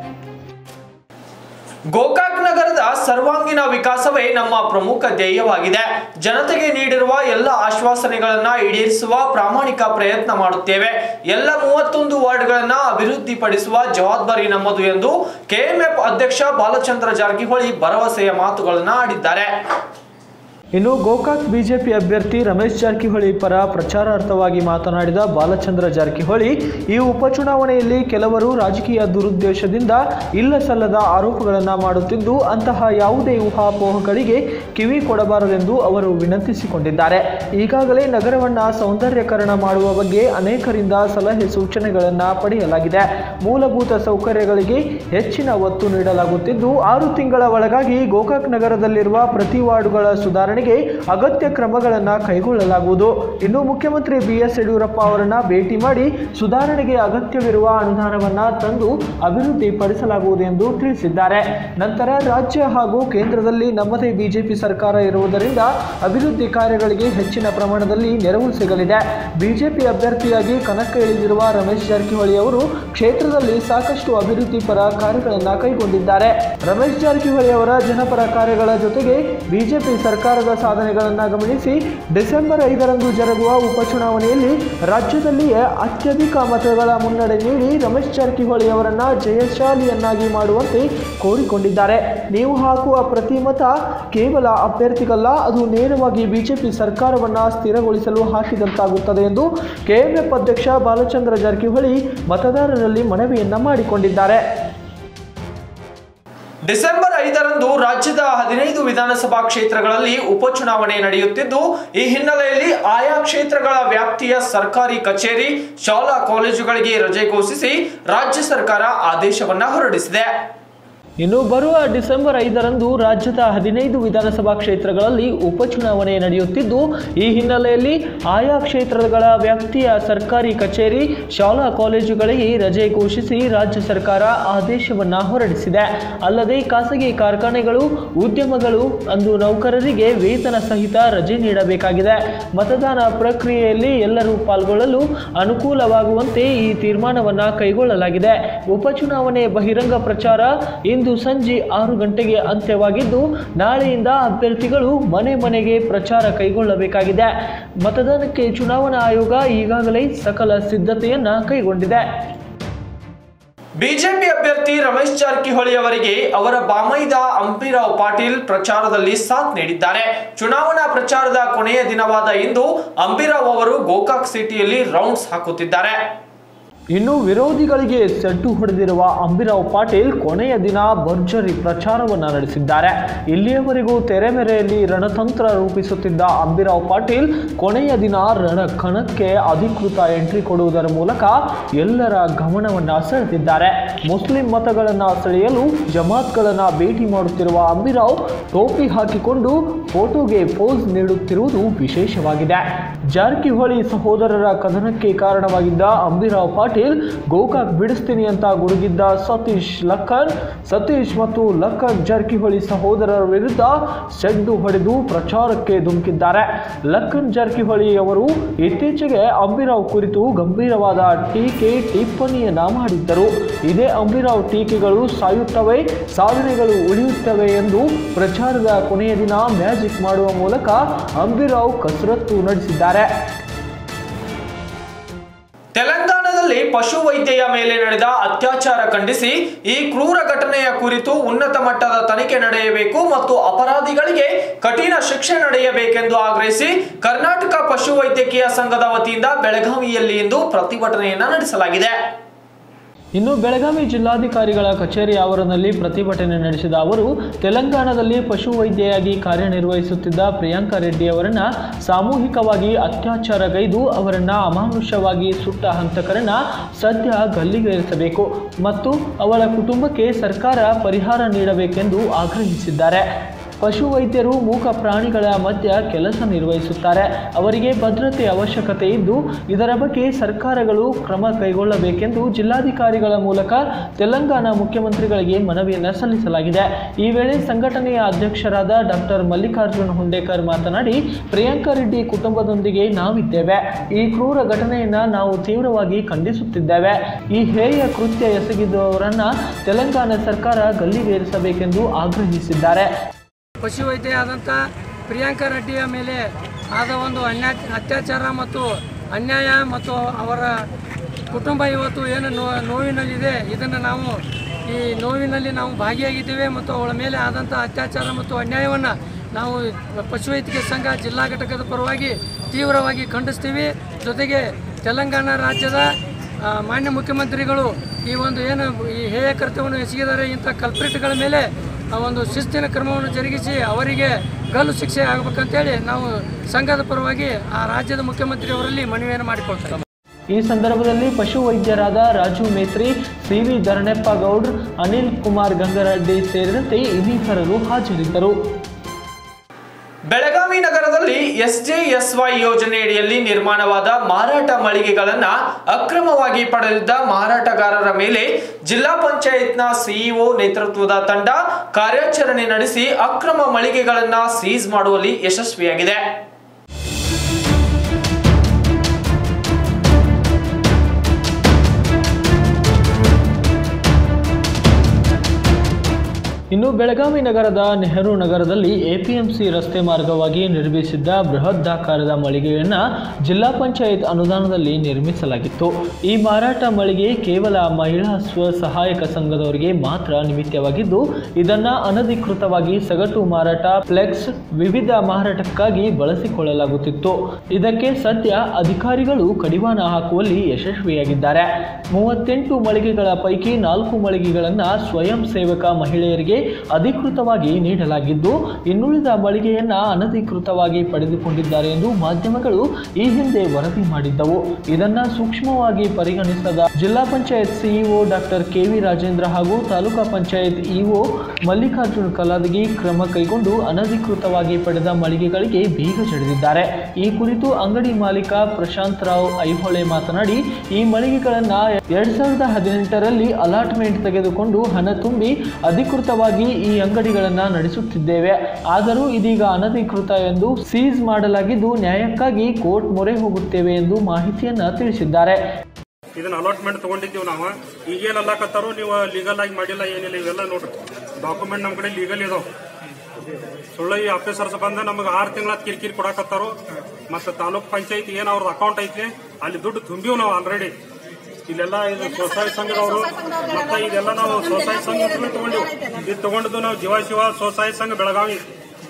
ಗೋಕಾಕ್ ನಗರದ ಸರ್ವಾಂಗೀಣ ವಿಕಾಸವೇ ನಮ್ಮ ಪ್ರಮುಖ ಧ್ಯೇಯವಾಗಿದೆ ಜನತೆಗೆ ನೀಡಿರುವ ಎಲ್ಲ ಆಶ್ವಾಸನೆಗಳನ್ನ ಈಡೇರಿಸುವ ಪ್ರಾಮಾಣಿಕ ಪ್ರಯತ್ನ ಮಾಡುತ್ತೇವೆ ಎಲ್ಲ ಮೂವತ್ತೊಂದು ವಾರ್ಡ್ಗಳನ್ನ ಅಭಿವೃದ್ಧಿಪಡಿಸುವ ಜವಾಬ್ದಾರಿ ನಮ್ಮದು ಎಂದು ಕೆಎಂಎಫ್ ಅಧ್ಯಕ್ಷ ಬಾಲಚಂದ್ರ ಜಾರಕಿಹೊಳಿ ಭರವಸೆಯ ಮಾತುಗಳನ್ನ ಆಡಿದ್ದಾರೆ ಇನ್ನು ಗೋಕಾಕ್ ಬಿಜೆಪಿ ಅಭ್ಯರ್ಥಿ ರಮೇಶ್ ಜಾರಕಿಹೊಳಿ ಪರ ಪ್ರಚಾರಾರ್ಥವಾಗಿ ಮಾತನಾಡಿದ ಬಾಲಚಂದ್ರ ಜಾರಕಿಹೊಳಿ ಈ ಉಪಚುನಾವಣೆಯಲ್ಲಿ ಕೆಲವರು ರಾಜಕೀಯ ದುರುದ್ದೇಶದಿಂದ ಇಲ್ಲ ಸಲ್ಲದ ಆರೋಪಗಳನ್ನು ಮಾಡುತ್ತಿದ್ದು ಅಂತಹ ಯಾವುದೇ ಊಹಾಪೋಹಗಳಿಗೆ ಕಿವಿ ಕೊಡಬಾರದೆಂದು ಅವರು ವಿನಂತಿಸಿಕೊಂಡಿದ್ದಾರೆ ಈಗಾಗಲೇ ನಗರವನ್ನ ಸೌಂದರ್ಯಕರಣ ಮಾಡುವ ಬಗ್ಗೆ ಅನೇಕರಿಂದ ಸಲಹೆ ಸೂಚನೆಗಳನ್ನು ಪಡೆಯಲಾಗಿದೆ ಮೂಲಭೂತ ಸೌಕರ್ಯಗಳಿಗೆ ಹೆಚ್ಚಿನ ಒತ್ತು ನೀಡಲಾಗುತ್ತಿದ್ದು ಆರು ತಿಂಗಳ ಒಳಗಾಗಿ ಗೋಕಾಕ್ ನಗರದಲ್ಲಿರುವ ಪ್ರತಿ ವಾರ್ಡುಗಳ ಸುಧಾರಣೆಗೆ ಅಗತ್ಯ ಕ್ರಮಗಳನ್ನು ಕೈಗೊಳ್ಳಲಾಗುವುದು ಇನ್ನು ಮುಖ್ಯಮಂತ್ರಿ ಬಿ ಎಸ್ ಯಡಿಯೂರಪ್ಪ ಅವರನ್ನ ಭೇಟಿ ಮಾಡಿ ಸುಧಾರಣೆಗೆ ಅಗತ್ಯವಿರುವ ಅನುದಾನವನ್ನ ತಂದು ಅಭಿವೃದ್ಧಿ ಪಡಿಸಲಾಗುವುದು ಎಂದು ತಿಳಿಸಿದ್ದಾರೆ ನಂತರ ರಾಜ್ಯ ಹಾಗೂ ಕೇಂದ್ರದಲ್ಲಿ ನಮ್ಮದೇ ಬಿಜೆಪಿ ಸರ್ಕಾರ ಇರುವುದರಿಂದ ಅಭಿವೃದ್ಧಿ ಕಾರ್ಯಗಳಿಗೆ ಹೆಚ್ಚಿನ ಪ್ರಮಾಣದಲ್ಲಿ ನೆರವು ಸಿಗಲಿದೆ ಬಿಜೆಪಿ ಅಭ್ಯರ್ಥಿಯಾಗಿ ಕಣಕ್ಕೆ ಇಳಿದಿರುವ ರಮೇಶ್ ಜಾರಕಿಹೊಳಿ ಅವರು ಕ್ಷೇತ್ರದಲ್ಲಿ ಸಾಕಷ್ಟು ಅಭಿವೃದ್ಧಿ ಪರ ಕಾರ್ಯಗಳನ್ನು ಕೈಗೊಂಡಿದ್ದಾರೆ ರಮೇಶ್ ಜಾರಕಿಹೊಳಿ ಅವರ ಜನಪರ ಕಾರ್ಯಗಳ ಜೊತೆಗೆ ಬಿಜೆಪಿ ಸರ್ಕಾರದ ಅಪಾರವಾದ ಸಾಧನೆಗಳನ್ನು ಗಮನಿಸಿ ಡಿಸೆಂಬರ್ ಐದರಂದು ಜರುಗುವ ಉಪಚುನಾವಣೆಯಲ್ಲಿ ರಾಜ್ಯದಲ್ಲಿಯೇ ಅತ್ಯಧಿಕ ಮತಗಳ ಮುನ್ನಡೆ ನೀಡಿ ರಮೇಶ್ ಜಾರಕಿಹೊಳಿ ಅವರನ್ನ ಜಯಶಾಲಿಯನ್ನಾಗಿ ಮಾಡುವಂತೆ ಕೋರಿಕೊಂಡಿದ್ದಾರೆ ನೀವು ಹಾಕುವ ಪ್ರತಿ ಮತ ಕೇವಲ ಅಭ್ಯರ್ಥಿಗಲ್ಲ ಅದು ನೇರವಾಗಿ ಬಿಜೆಪಿ ಸರ್ಕಾರವನ್ನ ಸ್ಥಿರಗೊಳಿಸಲು ಹಾಕಿದಂತಾಗುತ್ತದೆ ಎಂದು ಕೆಎಂಎಫ್ ಅಧ್ಯಕ್ಷ ಬಾಲಚಂದ್ರ ಜಾರಕಿಹೊಳಿ ಮತದಾರರಲ್ಲಿ ಮನವಿಯನ್ನ ಮಾಡಿಕೊಂಡಿದ್ದಾರೆ ಡಿಸೆಂಬರ್ ಐದರಂದು ರಾಜ್ಯದ ಹದಿನೈದು ವಿಧಾನಸಭಾ ಕ್ಷೇತ್ರಗಳಲ್ಲಿ ಉಪಚುನಾವಣೆ ನಡೆಯುತ್ತಿದ್ದು ಈ ಹಿನ್ನೆಲೆಯಲ್ಲಿ ಆಯಾ ಕ್ಷೇತ್ರಗಳ ವ್ಯಾಪ್ತಿಯ ಸರ್ಕಾರಿ ಕಚೇರಿ ಶಾಲಾ ಕಾಲೇಜುಗಳಿಗೆ ರಜೆ ಘೋಷಿಸಿ ರಾಜ್ಯ ಸರ್ಕಾರ ಆದೇಶವನ್ನ ಹೊರಡಿಸಿದೆ ಇನ್ನು ಬರುವ ಡಿಸೆಂಬರ್ ಐದರಂದು ರಾಜ್ಯದ ಹದಿನೈದು ವಿಧಾನಸಭಾ ಕ್ಷೇತ್ರಗಳಲ್ಲಿ ಉಪಚುನಾವಣೆ ನಡೆಯುತ್ತಿದ್ದು ಈ ಹಿನ್ನೆಲೆಯಲ್ಲಿ ಆಯಾ ಕ್ಷೇತ್ರಗಳ ವ್ಯಾಪ್ತಿಯ ಸರ್ಕಾರಿ ಕಚೇರಿ ಶಾಲಾ ಕಾಲೇಜುಗಳಿಗೆ ರಜೆ ಘೋಷಿಸಿ ರಾಜ್ಯ ಸರ್ಕಾರ ಆದೇಶವನ್ನ ಹೊರಡಿಸಿದೆ ಅಲ್ಲದೆ ಖಾಸಗಿ ಕಾರ್ಖಾನೆಗಳು ಉದ್ಯಮಗಳು ಅಂದು ನೌಕರರಿಗೆ ವೇತನ ಸಹಿತ ರಜೆ ನೀಡಬೇಕಾಗಿದೆ ಮತದಾನ ಪ್ರಕ್ರಿಯೆಯಲ್ಲಿ ಎಲ್ಲರೂ ಪಾಲ್ಗೊಳ್ಳಲು ಅನುಕೂಲವಾಗುವಂತೆ ಈ ತೀರ್ಮಾನವನ್ನ ಕೈಗೊಳ್ಳಲಾಗಿದೆ ಉಪಚುನಾವಣೆ ಬಹಿರಂಗ ಪ್ರಚಾರ ಇಂದು ಸಂಜೆ ಆರು ಗಂಟೆಗೆ ಅಂತ್ಯವಾಗಿದ್ದು ನಾಳೆಯಿಂದ ಅಭ್ಯರ್ಥಿಗಳು ಮನೆ ಮನೆಗೆ ಪ್ರಚಾರ ಕೈಗೊಳ್ಳಬೇಕಾಗಿದೆ ಮತದಾನಕ್ಕೆ ಚುನಾವಣಾ ಆಯೋಗ ಈಗಾಗಲೇ ಸಕಲ ಸಿದ್ಧತೆಯನ್ನ ಕೈಗೊಂಡಿದೆ ಬಿಜೆಪಿ ಅಭ್ಯರ್ಥಿ ರಮೇಶ್ ಜಾರಕಿಹೊಳಿ ಅವರಿಗೆ ಅವರ ಬಾಮೈದ ಅಂಬಿರಾವ್ ಪಾಟೀಲ್ ಪ್ರಚಾರದಲ್ಲಿ ಸಾಥ್ ನೀಡಿದ್ದಾರೆ ಚುನಾವಣಾ ಪ್ರಚಾರದ ಕೊನೆಯ ದಿನವಾದ ಇಂದು ಅಂಬಿರಾವ್ ಅವರು ಗೋಕಾಕ್ ಸಿಟಿಯಲ್ಲಿ ರೌಂಡ್ಸ್ ಹಾಕುತ್ತಿದ್ದಾರೆ ಇನ್ನು ವಿರೋಧಿಗಳಿಗೆ ಸೆಡ್ಡು ಹೊಡೆದಿರುವ ಅಂಬಿರಾವ್ ಪಾಟೀಲ್ ಕೊನೆಯ ದಿನ ಭರ್ಜರಿ ಪ್ರಚಾರವನ್ನ ನಡೆಸಿದ್ದಾರೆ ಇಲ್ಲಿಯವರೆಗೂ ತೆರೆಮೆರೆಯಲ್ಲಿ ರಣತಂತ್ರ ರೂಪಿಸುತ್ತಿದ್ದ ಅಂಬಿರಾವ್ ಪಾಟೀಲ್ ಕೊನೆಯ ದಿನ ರಣಕಣಕ್ಕೆ ಅಧಿಕೃತ ಎಂಟ್ರಿ ಕೊಡುವುದರ ಮೂಲಕ ಎಲ್ಲರ ಗಮನವನ್ನ ಸೆಳೆದಿದ್ದಾರೆ ಮುಸ್ಲಿಂ ಮತಗಳನ್ನ ಸೆಳೆಯಲು ಜಮಾತ್ಗಳನ್ನ ಭೇಟಿ ಮಾಡುತ್ತಿರುವ ಅಂಬಿರಾವ್ ಟೋಪಿ ಹಾಕಿಕೊಂಡು ಫೋಟೋಗೆ ಪೋಸ್ ನೀಡುತ್ತಿರುವುದು ವಿಶೇಷವಾಗಿದೆ ಜಾರಕಿಹೊಳಿ ಸಹೋದರರ ಕದನಕ್ಕೆ ಕಾರಣವಾಗಿದ್ದ ಅಂಬಿರಾವ್ ಪಾಟೀಲ್ ಗೋಕಾಕ್ ಬಿಡಿಸ್ತೀನಿ ಅಂತ ಗುಡುಗಿದ್ದ ಸತೀಶ್ ಲಕ್ಕನ್ ಸತೀಶ್ ಮತ್ತು ಲಕ್ಕನ್ ಜಾರಕಿಹೊಳಿ ಸಹೋದರರ ವಿರುದ್ಧ ಸೆಡ್ಡು ಹೊಡೆದು ಪ್ರಚಾರಕ್ಕೆ ಧುಮುಕಿದ್ದಾರೆ ಲಕ್ಕನ್ ಜಾರಕಿಹೊಳಿ ಅವರು ಇತ್ತೀಚೆಗೆ ಅಂಬಿರಾವ್ ಕುರಿತು ಗಂಭೀರವಾದ ಟೀಕೆ ಟಿಪ್ಪಣಿಯನ್ನ ಮಾಡಿದ್ದರು ಇದೇ ಅಂಬಿರಾವ್ ಟೀಕೆಗಳು ಸಾಯುತ್ತವೆ ಸಾಧನೆಗಳು ಉಳಿಯುತ್ತವೆ ಎಂದು ಪ್ರಚಾರದ ಕೊನೆಯ ದಿನ ಮ್ಯಾಜಿಕ್ ಮಾಡುವ ಮೂಲಕ ಅಂಬಿರಾವ್ ಕಸರತ್ತು ನಡೆಸಿದ್ದಾರೆ ತೆಲಂಗಾಣದಲ್ಲಿ ಪಶು ವೈದ್ಯೆಯ ಮೇಲೆ ನಡೆದ ಅತ್ಯಾಚಾರ ಖಂಡಿಸಿ ಈ ಕ್ರೂರ ಘಟನೆಯ ಕುರಿತು ಉನ್ನತ ಮಟ್ಟದ ತನಿಖೆ ನಡೆಯಬೇಕು ಮತ್ತು ಅಪರಾಧಿಗಳಿಗೆ ಕಠಿಣ ಶಿಕ್ಷೆ ನಡೆಯಬೇಕೆಂದು ಆಗ್ರಹಿಸಿ ಕರ್ನಾಟಕ ಪಶು ವೈದ್ಯಕೀಯ ಸಂಘದ ವತಿಯಿಂದ ಬೆಳಗಾವಿಯಲ್ಲಿ ಇಂದು ಪ್ರತಿಭಟನೆಯನ್ನ ನಡೆಸಲಾಗಿದೆ ಇನ್ನು ಬೆಳಗಾವಿ ಜಿಲ್ಲಾಧಿಕಾರಿಗಳ ಕಚೇರಿ ಆವರಣದಲ್ಲಿ ಪ್ರತಿಭಟನೆ ನಡೆಸಿದ ಅವರು ತೆಲಂಗಾಣದಲ್ಲಿ ಪಶುವೈದ್ಯೆಯಾಗಿ ಕಾರ್ಯನಿರ್ವಹಿಸುತ್ತಿದ್ದ ಪ್ರಿಯಾಂಕಾ ರೆಡ್ಡಿ ಅವರನ್ನ ಸಾಮೂಹಿಕವಾಗಿ ಅತ್ಯಾಚಾರಗೈದು ಅವರನ್ನ ಅಮಾನುಷವಾಗಿ ಸುಟ್ಟ ಹಂತಕರನ್ನ ಸದ್ಯ ಗಲ್ಲಿಗೇರಿಸಬೇಕು ಮತ್ತು ಅವಳ ಕುಟುಂಬಕ್ಕೆ ಸರ್ಕಾರ ಪರಿಹಾರ ನೀಡಬೇಕೆಂದು ಆಗ್ರಹಿಸಿದ್ದಾರೆ ಪಶುವೈದ್ಯರು ಮೂಕ ಪ್ರಾಣಿಗಳ ಮಧ್ಯ ಕೆಲಸ ನಿರ್ವಹಿಸುತ್ತಾರೆ ಅವರಿಗೆ ಭದ್ರತೆ ಅವಶ್ಯಕತೆ ಇದ್ದು ಇದರ ಬಗ್ಗೆ ಸರ್ಕಾರಗಳು ಕ್ರಮ ಕೈಗೊಳ್ಳಬೇಕೆಂದು ಜಿಲ್ಲಾಧಿಕಾರಿಗಳ ಮೂಲಕ ತೆಲಂಗಾಣ ಮುಖ್ಯಮಂತ್ರಿಗಳಿಗೆ ಮನವಿಯನ್ನು ಸಲ್ಲಿಸಲಾಗಿದೆ ಈ ವೇಳೆ ಸಂಘಟನೆಯ ಅಧ್ಯಕ್ಷರಾದ ಡಾಕ್ಟರ್ ಮಲ್ಲಿಕಾರ್ಜುನ್ ಹುಂಡೇಕರ್ ಮಾತನಾಡಿ ಪ್ರಿಯಾಂಕಾ ರೆಡ್ಡಿ ಕುಟುಂಬದೊಂದಿಗೆ ನಾವಿದ್ದೇವೆ ಈ ಕ್ರೂರ ಘಟನೆಯನ್ನ ನಾವು ತೀವ್ರವಾಗಿ ಖಂಡಿಸುತ್ತಿದ್ದೇವೆ ಈ ಹೇಯ ಕೃತ್ಯ ಎಸಗಿದವರನ್ನ ತೆಲಂಗಾಣ ಸರ್ಕಾರ ಗಲ್ಲಿಗೇರಿಸಬೇಕೆಂದು ಆಗ್ರಹಿಸಿದ್ದಾರೆ ಪಶುವೈದ್ಯ ಆದಂಥ ಪ್ರಿಯಾಂಕಾ ರೆಡ್ಡಿಯ ಮೇಲೆ ಆದ ಒಂದು ಅನ್ಯಾ ಅತ್ಯಾಚಾರ ಮತ್ತು ಅನ್ಯಾಯ ಮತ್ತು ಅವರ ಕುಟುಂಬ ಇವತ್ತು ಏನು ನೋ ನೋವಿನಲ್ಲಿದೆ ಇದನ್ನು ನಾವು ಈ ನೋವಿನಲ್ಲಿ ನಾವು ಭಾಗಿಯಾಗಿದ್ದೇವೆ ಮತ್ತು ಅವಳ ಮೇಲೆ ಆದಂಥ ಅತ್ಯಾಚಾರ ಮತ್ತು ಅನ್ಯಾಯವನ್ನು ನಾವು ಪಶುವೈದ್ಯಕೀಯ ಸಂಘ ಜಿಲ್ಲಾ ಘಟಕದ ಪರವಾಗಿ ತೀವ್ರವಾಗಿ ಖಂಡಿಸ್ತೀವಿ ಜೊತೆಗೆ ತೆಲಂಗಾಣ ರಾಜ್ಯದ ಆ, ಮಾನ್ಯ ಮುಖ್ಯಮಂತ್ರಿಗಳು ಈ ಒಂದು ಏನು ಈ ಹೇಯ ಕೃತ್ಯವನ್ನು ಎಸಗಿದ್ದಾರೆ ಇಂಥ ಕಲ್ಪ್ರಿಟ್ಗಳ ಮೇಲೆ ಆ ಒಂದು ಶಿಸ್ತಿನ ಕ್ರಮವನ್ನು ಜರುಗಿಸಿ ಅವರಿಗೆ ಗಲ್ಲು ಶಿಕ್ಷೆ ಆಗಬೇಕಂತೇಳಿ ನಾವು ಸಂಘದ ಪರವಾಗಿ ಆ ರಾಜ್ಯದ ಮುಖ್ಯಮಂತ್ರಿಯವರಲ್ಲಿ ಮನವಿಯನ್ನು ಮಾಡಿಕೊಳ್ತೇವೆ ಈ ಸಂದರ್ಭದಲ್ಲಿ ಪಶು ವೈದ್ಯರಾದ ರಾಜು ಮೇತ್ರಿ ಸಿ ವಿ ಧರಣೆಪ್ಪ ಗೌಡ್ರ್ ಅನಿಲ್ ಕುಮಾರ್ ಗಂಗರೆಡ್ಡಿ ಸೇರಿದಂತೆ ಇನ್ನಿತರರು ಹಾಜರಿದ್ದರು ಬೆಳಗಾವಿ ನಗರದಲ್ಲಿ ಎಸ್ಜೆಎಸ್ವೈ ಯೋಜನೆಯಡಿಯಲ್ಲಿ ನಿರ್ಮಾಣವಾದ ಮಾರಾಟ ಮಳಿಗೆಗಳನ್ನ ಅಕ್ರಮವಾಗಿ ಪಡೆದಿದ್ದ ಮಾರಾಟಗಾರರ ಮೇಲೆ ಜಿಲ್ಲಾ ಪಂಚಾಯತ್ನ ಸಿಇಒ ನೇತೃತ್ವದ ತಂಡ ಕಾರ್ಯಾಚರಣೆ ನಡೆಸಿ ಅಕ್ರಮ ಮಳಿಗೆಗಳನ್ನ ಸೀಸ್ ಮಾಡುವಲ್ಲಿ ಯಶಸ್ವಿಯಾಗಿದೆ ಇನ್ನು ಬೆಳಗಾವಿ ನಗರದ ನೆಹರು ನಗರದಲ್ಲಿ ಎಪಿಎಂಸಿ ರಸ್ತೆ ಮಾರ್ಗವಾಗಿ ನಿರ್ಮಿಸಿದ್ದ ಬೃಹದಾಕಾರದ ಮಳಿಗೆಯನ್ನು ಜಿಲ್ಲಾ ಪಂಚಾಯತ್ ಅನುದಾನದಲ್ಲಿ ನಿರ್ಮಿಸಲಾಗಿತ್ತು ಈ ಮಾರಾಟ ಮಳಿಗೆ ಕೇವಲ ಮಹಿಳಾ ಸ್ವಸಹಾಯಕ ಸಂಘದವರಿಗೆ ಮಾತ್ರ ನಿಮಿತ್ತವಾಗಿದ್ದು ಇದನ್ನ ಅನಧಿಕೃತವಾಗಿ ಸಗಟು ಮಾರಾಟ ಫ್ಲೆಕ್ಸ್ ವಿವಿಧ ಮಾರಾಟಕ್ಕಾಗಿ ಬಳಸಿಕೊಳ್ಳಲಾಗುತ್ತಿತ್ತು ಇದಕ್ಕೆ ಸದ್ಯ ಅಧಿಕಾರಿಗಳು ಕಡಿವಾಣ ಹಾಕುವಲ್ಲಿ ಯಶಸ್ವಿಯಾಗಿದ್ದಾರೆ ಮೂವತ್ತೆಂಟು ಮಳಿಗೆಗಳ ಪೈಕಿ ನಾಲ್ಕು ಮಳಿಗೆಗಳನ್ನು ಸ್ವಯಂ ಸೇವಕ ಮಹಿಳೆಯರಿಗೆ ಅಧಿಕೃತವಾಗಿ ನೀಡಲಾಗಿದ್ದು ಇನ್ನುಳಿದ ಮಳಿಗೆಯನ್ನ ಅನಧಿಕೃತವಾಗಿ ಪಡೆದುಕೊಂಡಿದ್ದಾರೆ ಎಂದು ಮಾಧ್ಯಮಗಳು ಈ ಹಿಂದೆ ವರದಿ ಮಾಡಿದ್ದವು ಇದನ್ನ ಸೂಕ್ಷ್ಮವಾಗಿ ಪರಿಗಣಿಸದ ಜಿಲ್ಲಾ panchayat CEO doctor K V Rajendra ಹಾಗೂ ತಾಲೂಕಾ ಪಂಚಾಯತ್ ಇಒ ಮಲ್ಲಿಕಾರ್ಜುನ್ ಕಲಾದಗಿ ಕ್ರಮ ಕೈಗೊಂಡು ಅನಧಿಕೃತವಾಗಿ ಪಡೆದ ಮಳಿಗೆಗಳಿಗೆ ಬೀಗ ಜಡಿದಿದ್ದಾರೆ ಈ ಕುರಿತು ಅಂಗಡಿ ಮಾಲೀಕ ಪ್ರಶಾಂತ್ ರಾವ್ ಐಹೊಳೆ ಮಾತನಾಡಿ ಈ ಮಳಿಗೆಗಳನ್ನ ಎರಡ್ ಸಾವಿರದ ಹದಿನೆಂಟರಲ್ಲಿ ಅಲಾಟ್ಮೆಂಟ್ ತೆಗೆದುಕೊಂಡು ಹಣ ತುಂಬಿ ಅಧಿಕೃತವಾಗಿ ಈ ಅಂಗಡಿಗಳನ್ನ ನಡೆಸುತ್ತಿದ್ದೇವೆ ಆದರೂ ಇದೀಗ ಅನಧಿಕೃತ ಎಂದು ಸೀಸ್ ಮಾಡಲಾಗಿದ್ದು ನ್ಯಾಯಕ್ಕಾಗಿ ಕೋರ್ಟ್ ಮೊರೆ ಹೋಗುತ್ತೇವೆ ಎಂದು ಮಾಹಿತಿಯನ್ನ ತಿಳಿಸಿದ್ದಾರೆ ಇದನ್ನ ಅಲಾಟ್ಮೆಂಟ್ ತಗೊಂಡಿದ್ದೀವಿ ನಾವು ಈಗೇನ್ ಅಲ್ಲಾಕತ್ತಾರೋ ನೀವು ಲೀಗಲ್ ಆಗಿ ಮಾಡಿಲ್ಲ ಏನಿಲ್ಲ ಇವೆಲ್ಲ ನೋಡ್ರಿ ಡಾಕ್ಯುಮೆಂಟ್ ನಮ್ಮ ಕಡೆ ಲೀಗಲ್ ಇದಾವ ಸುಳ್ಳು ಈ ಆಫೀಸರ್ಸ್ ಬಂದ ನಮಗೆ ಆರು ತಿಂಗಳ ಕಿರಿಕಿರಿ ಕೊಡಾಕತ್ತಾರೋ ಮತ್ತೆ ತಾಲೂಕ್ ಪಂಚಾಯತ್ ಏನ್ ಅವ್ರದ್ದು ಅಕೌಂಟ್ ಐತಿ ಅಲ್ಲಿ ದುಡ್ಡು ತುಂಬಿವ್ ನಾವು ಆಲ್ರೆಡಿ ಇಲ್ಲೆಲ್ಲ ಇದು ಸ್ವಸಹಾಯ ಸಂಘದವರು ಮತ್ತೆ ಇದೆಲ್ಲ ನಾವು ಸ್ವಸಹಾಯ ಸಂಘ ಹೆಸರಲ್ಲಿ ತಗೊಂಡಿವಿ ಇದು ತಗೊಂಡಿದ್ದು ನಾವು ಜೀವ ಶಿವ ಸ್ವಸಹಾಯ ಸಂಘ ಬೆಳಗಾವಿ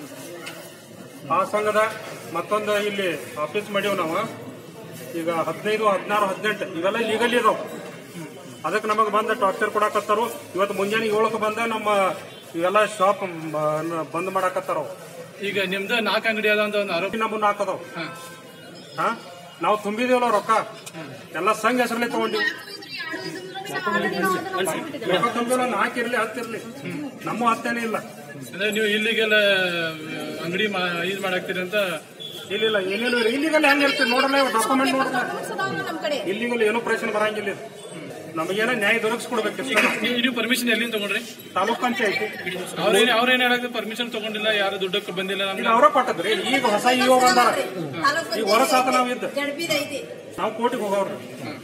ಆ ಸಂಘದ ಮತ್ತೊಂದು ಇಲ್ಲಿ ಆಫೀಸ್ ಮಾಡೀವಿ ನಾವು ಈಗ ಹದಿನೈದು ಹದಿನಾರು ಹದಿನೆಂಟು ಇವೆಲ್ಲ ಲೀಗಲ್ ಇದಾವ ಅದಕ್ಕೆ ನಮಗೆ ಬಂದ ಟಾರ್ಚರ್ ಕೊಡಾಕತ್ತಾರು ಇವತ್ತು ಮುಂಜಾನೆ ಏಳಕ್ಕೆ ಬಂದ ನಮ್ಮ ಇವೆಲ್ಲ ಶಾಪ್ ಬಂದ್ ಮಾಡಾಕತ್ತಾರ ಅವು. ಈಗ ನಿಮ್ದು ನಾಲ್ಕು ಅಂಗಡಿ ಅದ ಅಂತ ಒಂದು ಆರೋಪ ನಮ್ಮನ್ನ ಹಾಕದವ್ ಹಾ ನಾವು ತುಂಬಿದೇವಲ್ಲ ರೊಕ್ಕ ಎಲ್ಲ ಸಂಘ ಹೆಸರಲ್ಲಿ ತಗೊಂಡಿವಿ ರೊಕ್ಕ ತುಂಬಿಲ್ಲ ನಾಲ್ಕಿರ್ಲಿ ಹತ್ತಿರ್ಲಿ ನಮ್ಮ ಹತ್ತೇನೆ ಇಲ್ಲ ಅಂದ್ರೆ ನೀವು ಇಲ್ಲಿಗೆಲ್ಲ ಅಂಗಡಿ ಇದು ಮಾಡಾಕ್ತೀರಿ ಅಂತ ಇಲ್ಲಿಲ್ಲ ಏನೇನು ಇಲ್ಲಿಗಲ್ ಹೆಂಗ್ ಇರ್ತೀವಿ ನೋಡಲ್ಲ ಡಾಕ್ಯುಮೆಂಟ್ ನೋಡಲ್ಲ ಇಲ್ಲಿಗಲ್ ಏನೂ ಪ್ರಶ್ನೆ ಬರಂಗಿಲ್ಲ ಇದು. ನಮಗೇನ ನ್ಯಾಯ ದೊರಕಿಸ್ಕೊಡ್ಬೇಕು ಇಷ್ಟೇ ನಾವು. ನೀವು ನೀವು ಪರ್ಮಿಷನ್ ಎಲ್ಲಿಂದ ತಗೊಂಡ್ರಿ ತಾಲೂಕ್ ಪಂಚಾಯತಿ ಅವ್ರೇನ್ ಅವ್ರೇನ್ ಹೇಳಕ್ಕೆ ಪರ್ಮಿಷನ್ ತಗೊಂಡಿಲ್ಲ ಯಾರು ದುಡ್ಡಕ್ಕೆ ಬಂದಿಲ್ಲ ಈಗ ನಮ್ಗೆ ಅವರ ಕೊಟ್ಟದ್ರಿ ಈಗ ಹೊಸ ಇಒ ಬಂದಾರ ಈಗ ಹೊರಸಾತ ನಾವ್ ಇದ್ದ ಜಡ್ಬಿದೈತಿ ನಾವು ಕೋರ್ಟಿಗೆ ಹೋಗವ್ರಿ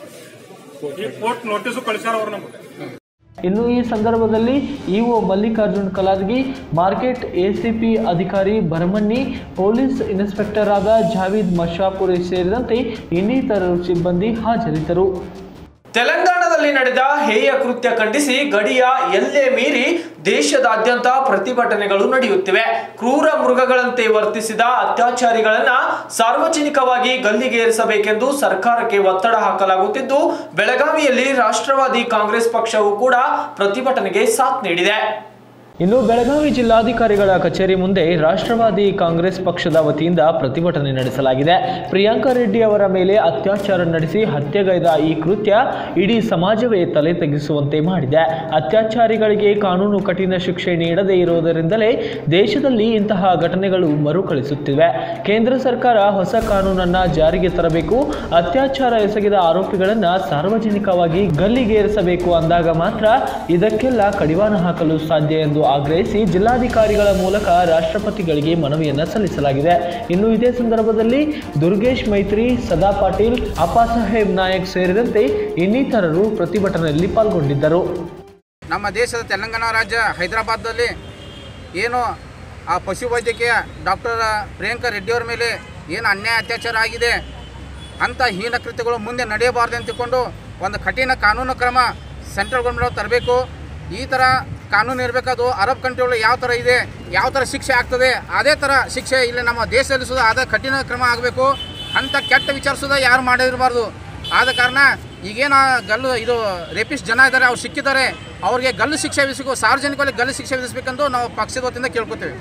ಈ ಕೋರ್ಟ್ ನೋಟಿಸು ಕಳಿಸ್ಯಾರ ಅವ್ರು ನಮ್ಗೆ ಇನ್ನು ಈ ಸಂದರ್ಭದಲ್ಲಿ EO Mallikarjun Kaladagi market ACP ಅಧಿಕಾರಿ ಭರಮಣ್ಣಿ ಪೊಲೀಸ್ ಇನ್ಸ್ಪೆಕ್ಟರ್ ಆದ ಜಾವೀದ್ ಮಶಾಪುರಿ ಸೇರಿದಂತೆ ಇನ್ನಿತರರು ಸಿಬ್ಬಂದಿ ಹಾಜರಿದ್ದರು ತೆಲಂಗಾಣದಲ್ಲಿ ನಡೆದ ಹೇಯ ಕೃತ್ಯ ಖಂಡಿಸಿ ಗಡಿಯ ಎಲ್ಲೇ ಮೀರಿ ದೇಶದಾದ್ಯಂತ ಪ್ರತಿಭಟನೆಗಳು ನಡೆಯುತ್ತಿವೆ ಕ್ರೂರ ಮೃಗಗಳಂತೆ ವರ್ತಿಸಿದ ಅತ್ಯಾಚಾರಿಗಳನ್ನ ಸಾರ್ವಜನಿಕವಾಗಿ ಗಲ್ಲಿಗೇರಿಸಬೇಕೆಂದು ಸರ್ಕಾರಕ್ಕೆ ಒತ್ತಡ ಹಾಕಲಾಗುತ್ತಿದ್ದು ಬೆಳಗಾವಿಯಲ್ಲಿ ರಾಷ್ಟ್ರವಾದಿ ಕಾಂಗ್ರೆಸ್ ಪಕ್ಷವು ಕೂಡ ಪ್ರತಿಭಟನೆಗೆ ಸಾಥ್ ನೀಡಿದೆ ಇನ್ನು ಬೆಳಗಾವಿ ಜಿಲ್ಲಾಧಿಕಾರಿಗಳ ಕಚೇರಿ ಮುಂದೆ ರಾಷ್ಟ್ರವಾದಿ ಕಾಂಗ್ರೆಸ್ ಪಕ್ಷದ ವತಿಯಿಂದ ಪ್ರತಿಭಟನೆ ನಡೆಸಲಾಗಿದೆ ಪ್ರಿಯಾಂಕಾ ರೆಡ್ಡಿ ಅವರ ಮೇಲೆ ಅತ್ಯಾಚಾರ ನಡೆಸಿ ಹತ್ಯೆಗೈದ ಈ ಕೃತ್ಯ ಇಡೀ ಸಮಾಜವೇ ತಲೆ ತೆಗೆಸುವಂತೆ ಮಾಡಿದೆ ಅತ್ಯಾಚಾರಿಗಳಿಗೆ ಕಾನೂನು ಕಠಿಣ ಶಿಕ್ಷೆ ನೀಡದೇ ಇರುವುದರಿಂದಲೇ ದೇಶದಲ್ಲಿ ಇಂತಹ ಘಟನೆಗಳು ಮರುಕಳಿಸುತ್ತಿವೆ ಕೇಂದ್ರ ಸರ್ಕಾರ ಹೊಸ ಕಾನೂನನ್ನ ಜಾರಿಗೆ ತರಬೇಕು ಅತ್ಯಾಚಾರ ಎಸಗಿದ ಆರೋಪಿಗಳನ್ನ ಸಾರ್ವಜನಿಕವಾಗಿ ಗಲ್ಲಿಗೇರಿಸಬೇಕು ಅಂದಾಗ ಮಾತ್ರ ಇದಕ್ಕೆಲ್ಲ ಕಡಿವಾಣ ಹಾಕಲು ಸಾಧ್ಯ ಎಂದು ಆಗ್ರಹಿಸಿ ಜಿಲ್ಲಾಧಿಕಾರಿಗಳ ಮೂಲಕ ರಾಷ್ಟ್ರಪತಿಗಳಿಗೆ ಮನವಿಯನ್ನ ಸಲ್ಲಿಸಲಾಗಿದೆ ಇನ್ನು ಇದೇ ಸಂದರ್ಭದಲ್ಲಿ ದುರ್ಗೇಶ್ ಮೈತ್ರಿ ಸದಾ ಪಾಟೀಲ್ ಅಪ್ಪಾಸಾಹೇಬ್ ನಾಯಕ್ ಸೇರಿದಂತೆ ಇನ್ನಿತರರು ಪ್ರತಿಭಟನೆಯಲ್ಲಿ ಪಾಲ್ಗೊಂಡಿದ್ದರು ನಮ್ಮ ದೇಶದ ತೆಲಂಗಾಣ ರಾಜ್ಯ ಹೈದರಾಬಾದ್ದಲ್ಲಿ ಏನು ಆ ಪಶುವೈದ್ಯಕೀಯ ಡಾಕ್ಟರ್ ಪ್ರಿಯಾಂಕಾ ರೆಡ್ಡಿಯವರ ಮೇಲೆ ಏನು ಅನ್ಯಾಯ ಅತ್ಯಾಚಾರ ಆಗಿದೆ ಅಂಥ ಹೀನ ಕೃತ್ಯಗಳು ಮುಂದೆ ನಡೆಯಬಾರ್ದು ಅಂತ ತಿಳ್ಕೊಂಡು ಒಂದು ಕಠಿಣ ಕಾನೂನು ಕ್ರಮ ಸೆಂಟ್ರಲ್ ಗೌರ್ಮೆಂಟ್ ತರಬೇಕು ಈ ಥರ ಕಾನೂನು ಇರಬೇಕದು ಅರಬ್ ಕಂಟ್ರಿಗಳು ಯಾವ ಥರ ಇದೆ ಯಾವ ಥರ ಶಿಕ್ಷೆ ಆಗ್ತದೆ ಅದೇ ಥರ ಶಿಕ್ಷೆ ಇಲ್ಲಿ ನಮ್ಮ ದೇಶದಲ್ಲಿ ಸುದ ಅದ ಕಠಿಣ ಕ್ರಮ ಆಗಬೇಕು ಅಂಥ ಕೆಟ್ಟ ವಿಚಾರ ಸುದ ಯಾರು ಮಾಡಿರಬಾರ್ದು ಆದ ಕಾರಣ ಈಗೇನು ಆ ಗಲ್ಲು ಇದು ರೇಪಿಸ್ಟ್ ಜನ ಇದ್ದಾರೆ ಅವ್ರು ಸಿಕ್ಕಿದ್ದಾರೆ ಅವ್ರಿಗೆ ಗಲ್ಲು ಶಿಕ್ಷೆ ವಿಧಿಸಬೇಕು ಸಾರ್ವಜನಿಕವಾಗಿ ಗಲ್ಲು ಶಿಕ್ಷೆ ವಿಧಿಸಬೇಕಂದು ನಾವು ಪಕ್ಷದ ವತಿಯಿಂದ ಕೇಳ್ಕೊತೇವೆ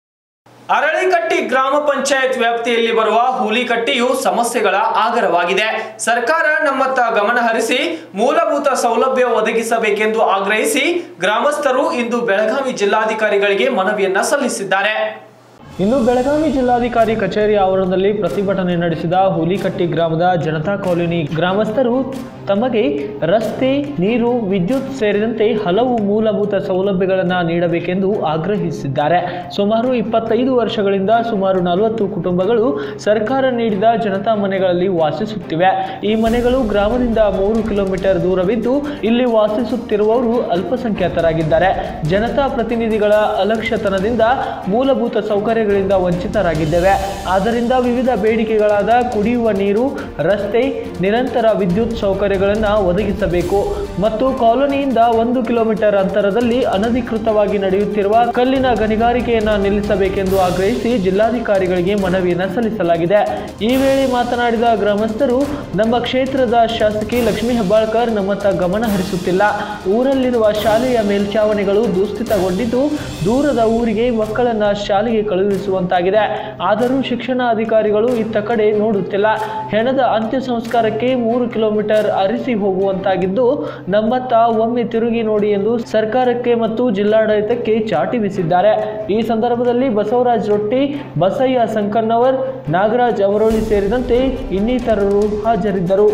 ಅರಳಿಕಟ್ಟಿ ಗ್ರಾಮ ಪಂಚಾಯತ್ ವ್ಯಾಪ್ತಿಯಲ್ಲಿ ಬರುವ ಹುಲಿಕಟ್ಟಿಯು ಸಮಸ್ಯೆಗಳ ಆಗರವಾಗಿದೆ ಸರ್ಕಾರ ನಮ್ಮತ್ತ ಗಮನ ಹರಿಸಿ ಮೂಲಭೂತ ಸೌಲಭ್ಯ ಒದಗಿಸಬೇಕೆಂದು ಆಗ್ರಹಿಸಿ ಗ್ರಾಮಸ್ಥರು ಇಂದು ಬೆಳಗಾವಿ ಜಿಲ್ಲಾಧಿಕಾರಿಗಳಿಗೆ ಮನವಿಯನ್ನ ಸಲ್ಲಿಸಿದ್ದಾರೆ ಇನ್ನು ಬೆಳಗಾವಿ ಜಿಲ್ಲಾಧಿಕಾರಿ ಕಚೇರಿ ಆವರಣದಲ್ಲಿ ಪ್ರತಿಭಟನೆ ನಡೆಸಿದ ಹುಲಿಕಟ್ಟಿ ಗ್ರಾಮದ ಜನತಾ ಕಾಲೋನಿ ಗ್ರಾಮಸ್ಥರು ತಮಗೆ ರಸ್ತೆ ನೀರು ವಿದ್ಯುತ್ ಸೇರಿದಂತೆ ಹಲವು ಮೂಲಭೂತ ಸೌಲಭ್ಯಗಳನ್ನು ನೀಡಬೇಕೆಂದು ಆಗ್ರಹಿಸಿದ್ದಾರೆ ಸುಮಾರು ಇಪ್ಪತ್ತೈದು ವರ್ಷಗಳಿಂದ ಸುಮಾರು ನಲವತ್ತು ಕುಟುಂಬಗಳು ಸರ್ಕಾರ ನೀಡಿದ ಜನತಾ ಮನೆಗಳಲ್ಲಿ ವಾಸಿಸುತ್ತಿವೆ ಈ ಮನೆಗಳು ಗ್ರಾಮದಿಂದ ಮೂರು ಕಿಲೋಮೀಟರ್ ದೂರವಿದ್ದು ಇಲ್ಲಿ ವಾಸಿಸುತ್ತಿರುವವರು ಅಲ್ಪಸಂಖ್ಯಾತರಾಗಿದ್ದಾರೆ ಜನತಾ ಪ್ರತಿನಿಧಿಗಳ ಅಲಕ್ಷ್ಯತನದಿಂದ ಮೂಲಭೂತ ಸೌಕರ್ಯಗಳಿಂದ ವಂಚಿತರಾಗಿದ್ದೇವೆ ಆದ್ದರಿಂದ ವಿವಿಧ ಬೇಡಿಕೆಗಳಾದ ಕುಡಿಯುವ ನೀರು ರಸ್ತೆ ನಿರಂತರ ವಿದ್ಯುತ್ ಸೌಕರ್ಯಗಳನ್ನು ಒದಗಿಸಬೇಕು ಮತ್ತು ಕಾಲೋನಿಯಿಂದ ಒಂದು ಕಿಲೋಮೀಟರ್ ಅಂತರದಲ್ಲಿ ಅನಧಿಕೃತವಾಗಿ ನಡೆಯುತ್ತಿರುವ ಕಲ್ಲಿನ ಗಣಿಗಾರಿಕೆಯನ್ನು ನಿಲ್ಲಿಸಬೇಕೆಂದು ಆಗ್ರಹಿಸಿ ಜಿಲ್ಲಾಧಿಕಾರಿಗಳಿಗೆ ಮನವಿಯನ್ನು ಸಲ್ಲಿಸಲಾಗಿದೆ ಈ ವೇಳೆ ಮಾತನಾಡಿದ ಗ್ರಾಮಸ್ಥರು ನಮ್ಮ ಕ್ಷೇತ್ರದ ಶಾಸಕಿ ಲಕ್ಷ್ಮೀ ಹೆಬ್ಬಾಳ್ಕರ್ ನಮ್ಮತ್ತ ಗಮನ ಹರಿಸುತ್ತಿಲ್ಲ ಊರಲ್ಲಿರುವ ಶಾಲೆಯ ಮೇಲ್ಛಾವಣಿಗಳು ದುಸ್ಥಿತಗೊಂಡಿದ್ದು ದೂರದ ಊರಿಗೆ ಮಕ್ಕಳನ್ನ ಶಾಲೆಗೆ ಕಳುಹಿಸುವಂತಾಗಿದೆ ಆದರೂ ಶಿಕ್ಷಣ ಅಧಿಕಾರಿಗಳು ಇತ್ತ ಕಡೆ ನೋಡುತ್ತಿಲ್ಲ ಹೆಣದ ಅಂತ್ಯ ಸಂಸ್ಕಾರಕ್ಕೆ ಮೂರು ಕಿಲೋಮೀಟರ್ ಅರಿಸಿ ಹೋಗುವಂತಾಗಿದ್ದು ನಮ್ಮತ್ತ ಒಮ್ಮೆ ತಿರುಗಿ ನೋಡಿ ಎಂದು ಸರ್ಕಾರಕ್ಕೆ ಮತ್ತು ಜಿಲ್ಲಾಡಳಿತಕ್ಕೆ ಚಾಟಿ ಬೀಸಿದ್ದಾರೆ ಈ ಸಂದರ್ಭದಲ್ಲಿ ಬಸವರಾಜ್ ರೊಟ್ಟಿ ಬಸಯ್ಯ ಸಂಕನ್ನವರ್ ನಾಗರಾಜ್ ಅವರೋಳಿ ಸೇರಿದಂತೆ ಇನ್ನಿತರರು ಹಾಜರಿದ್ದರು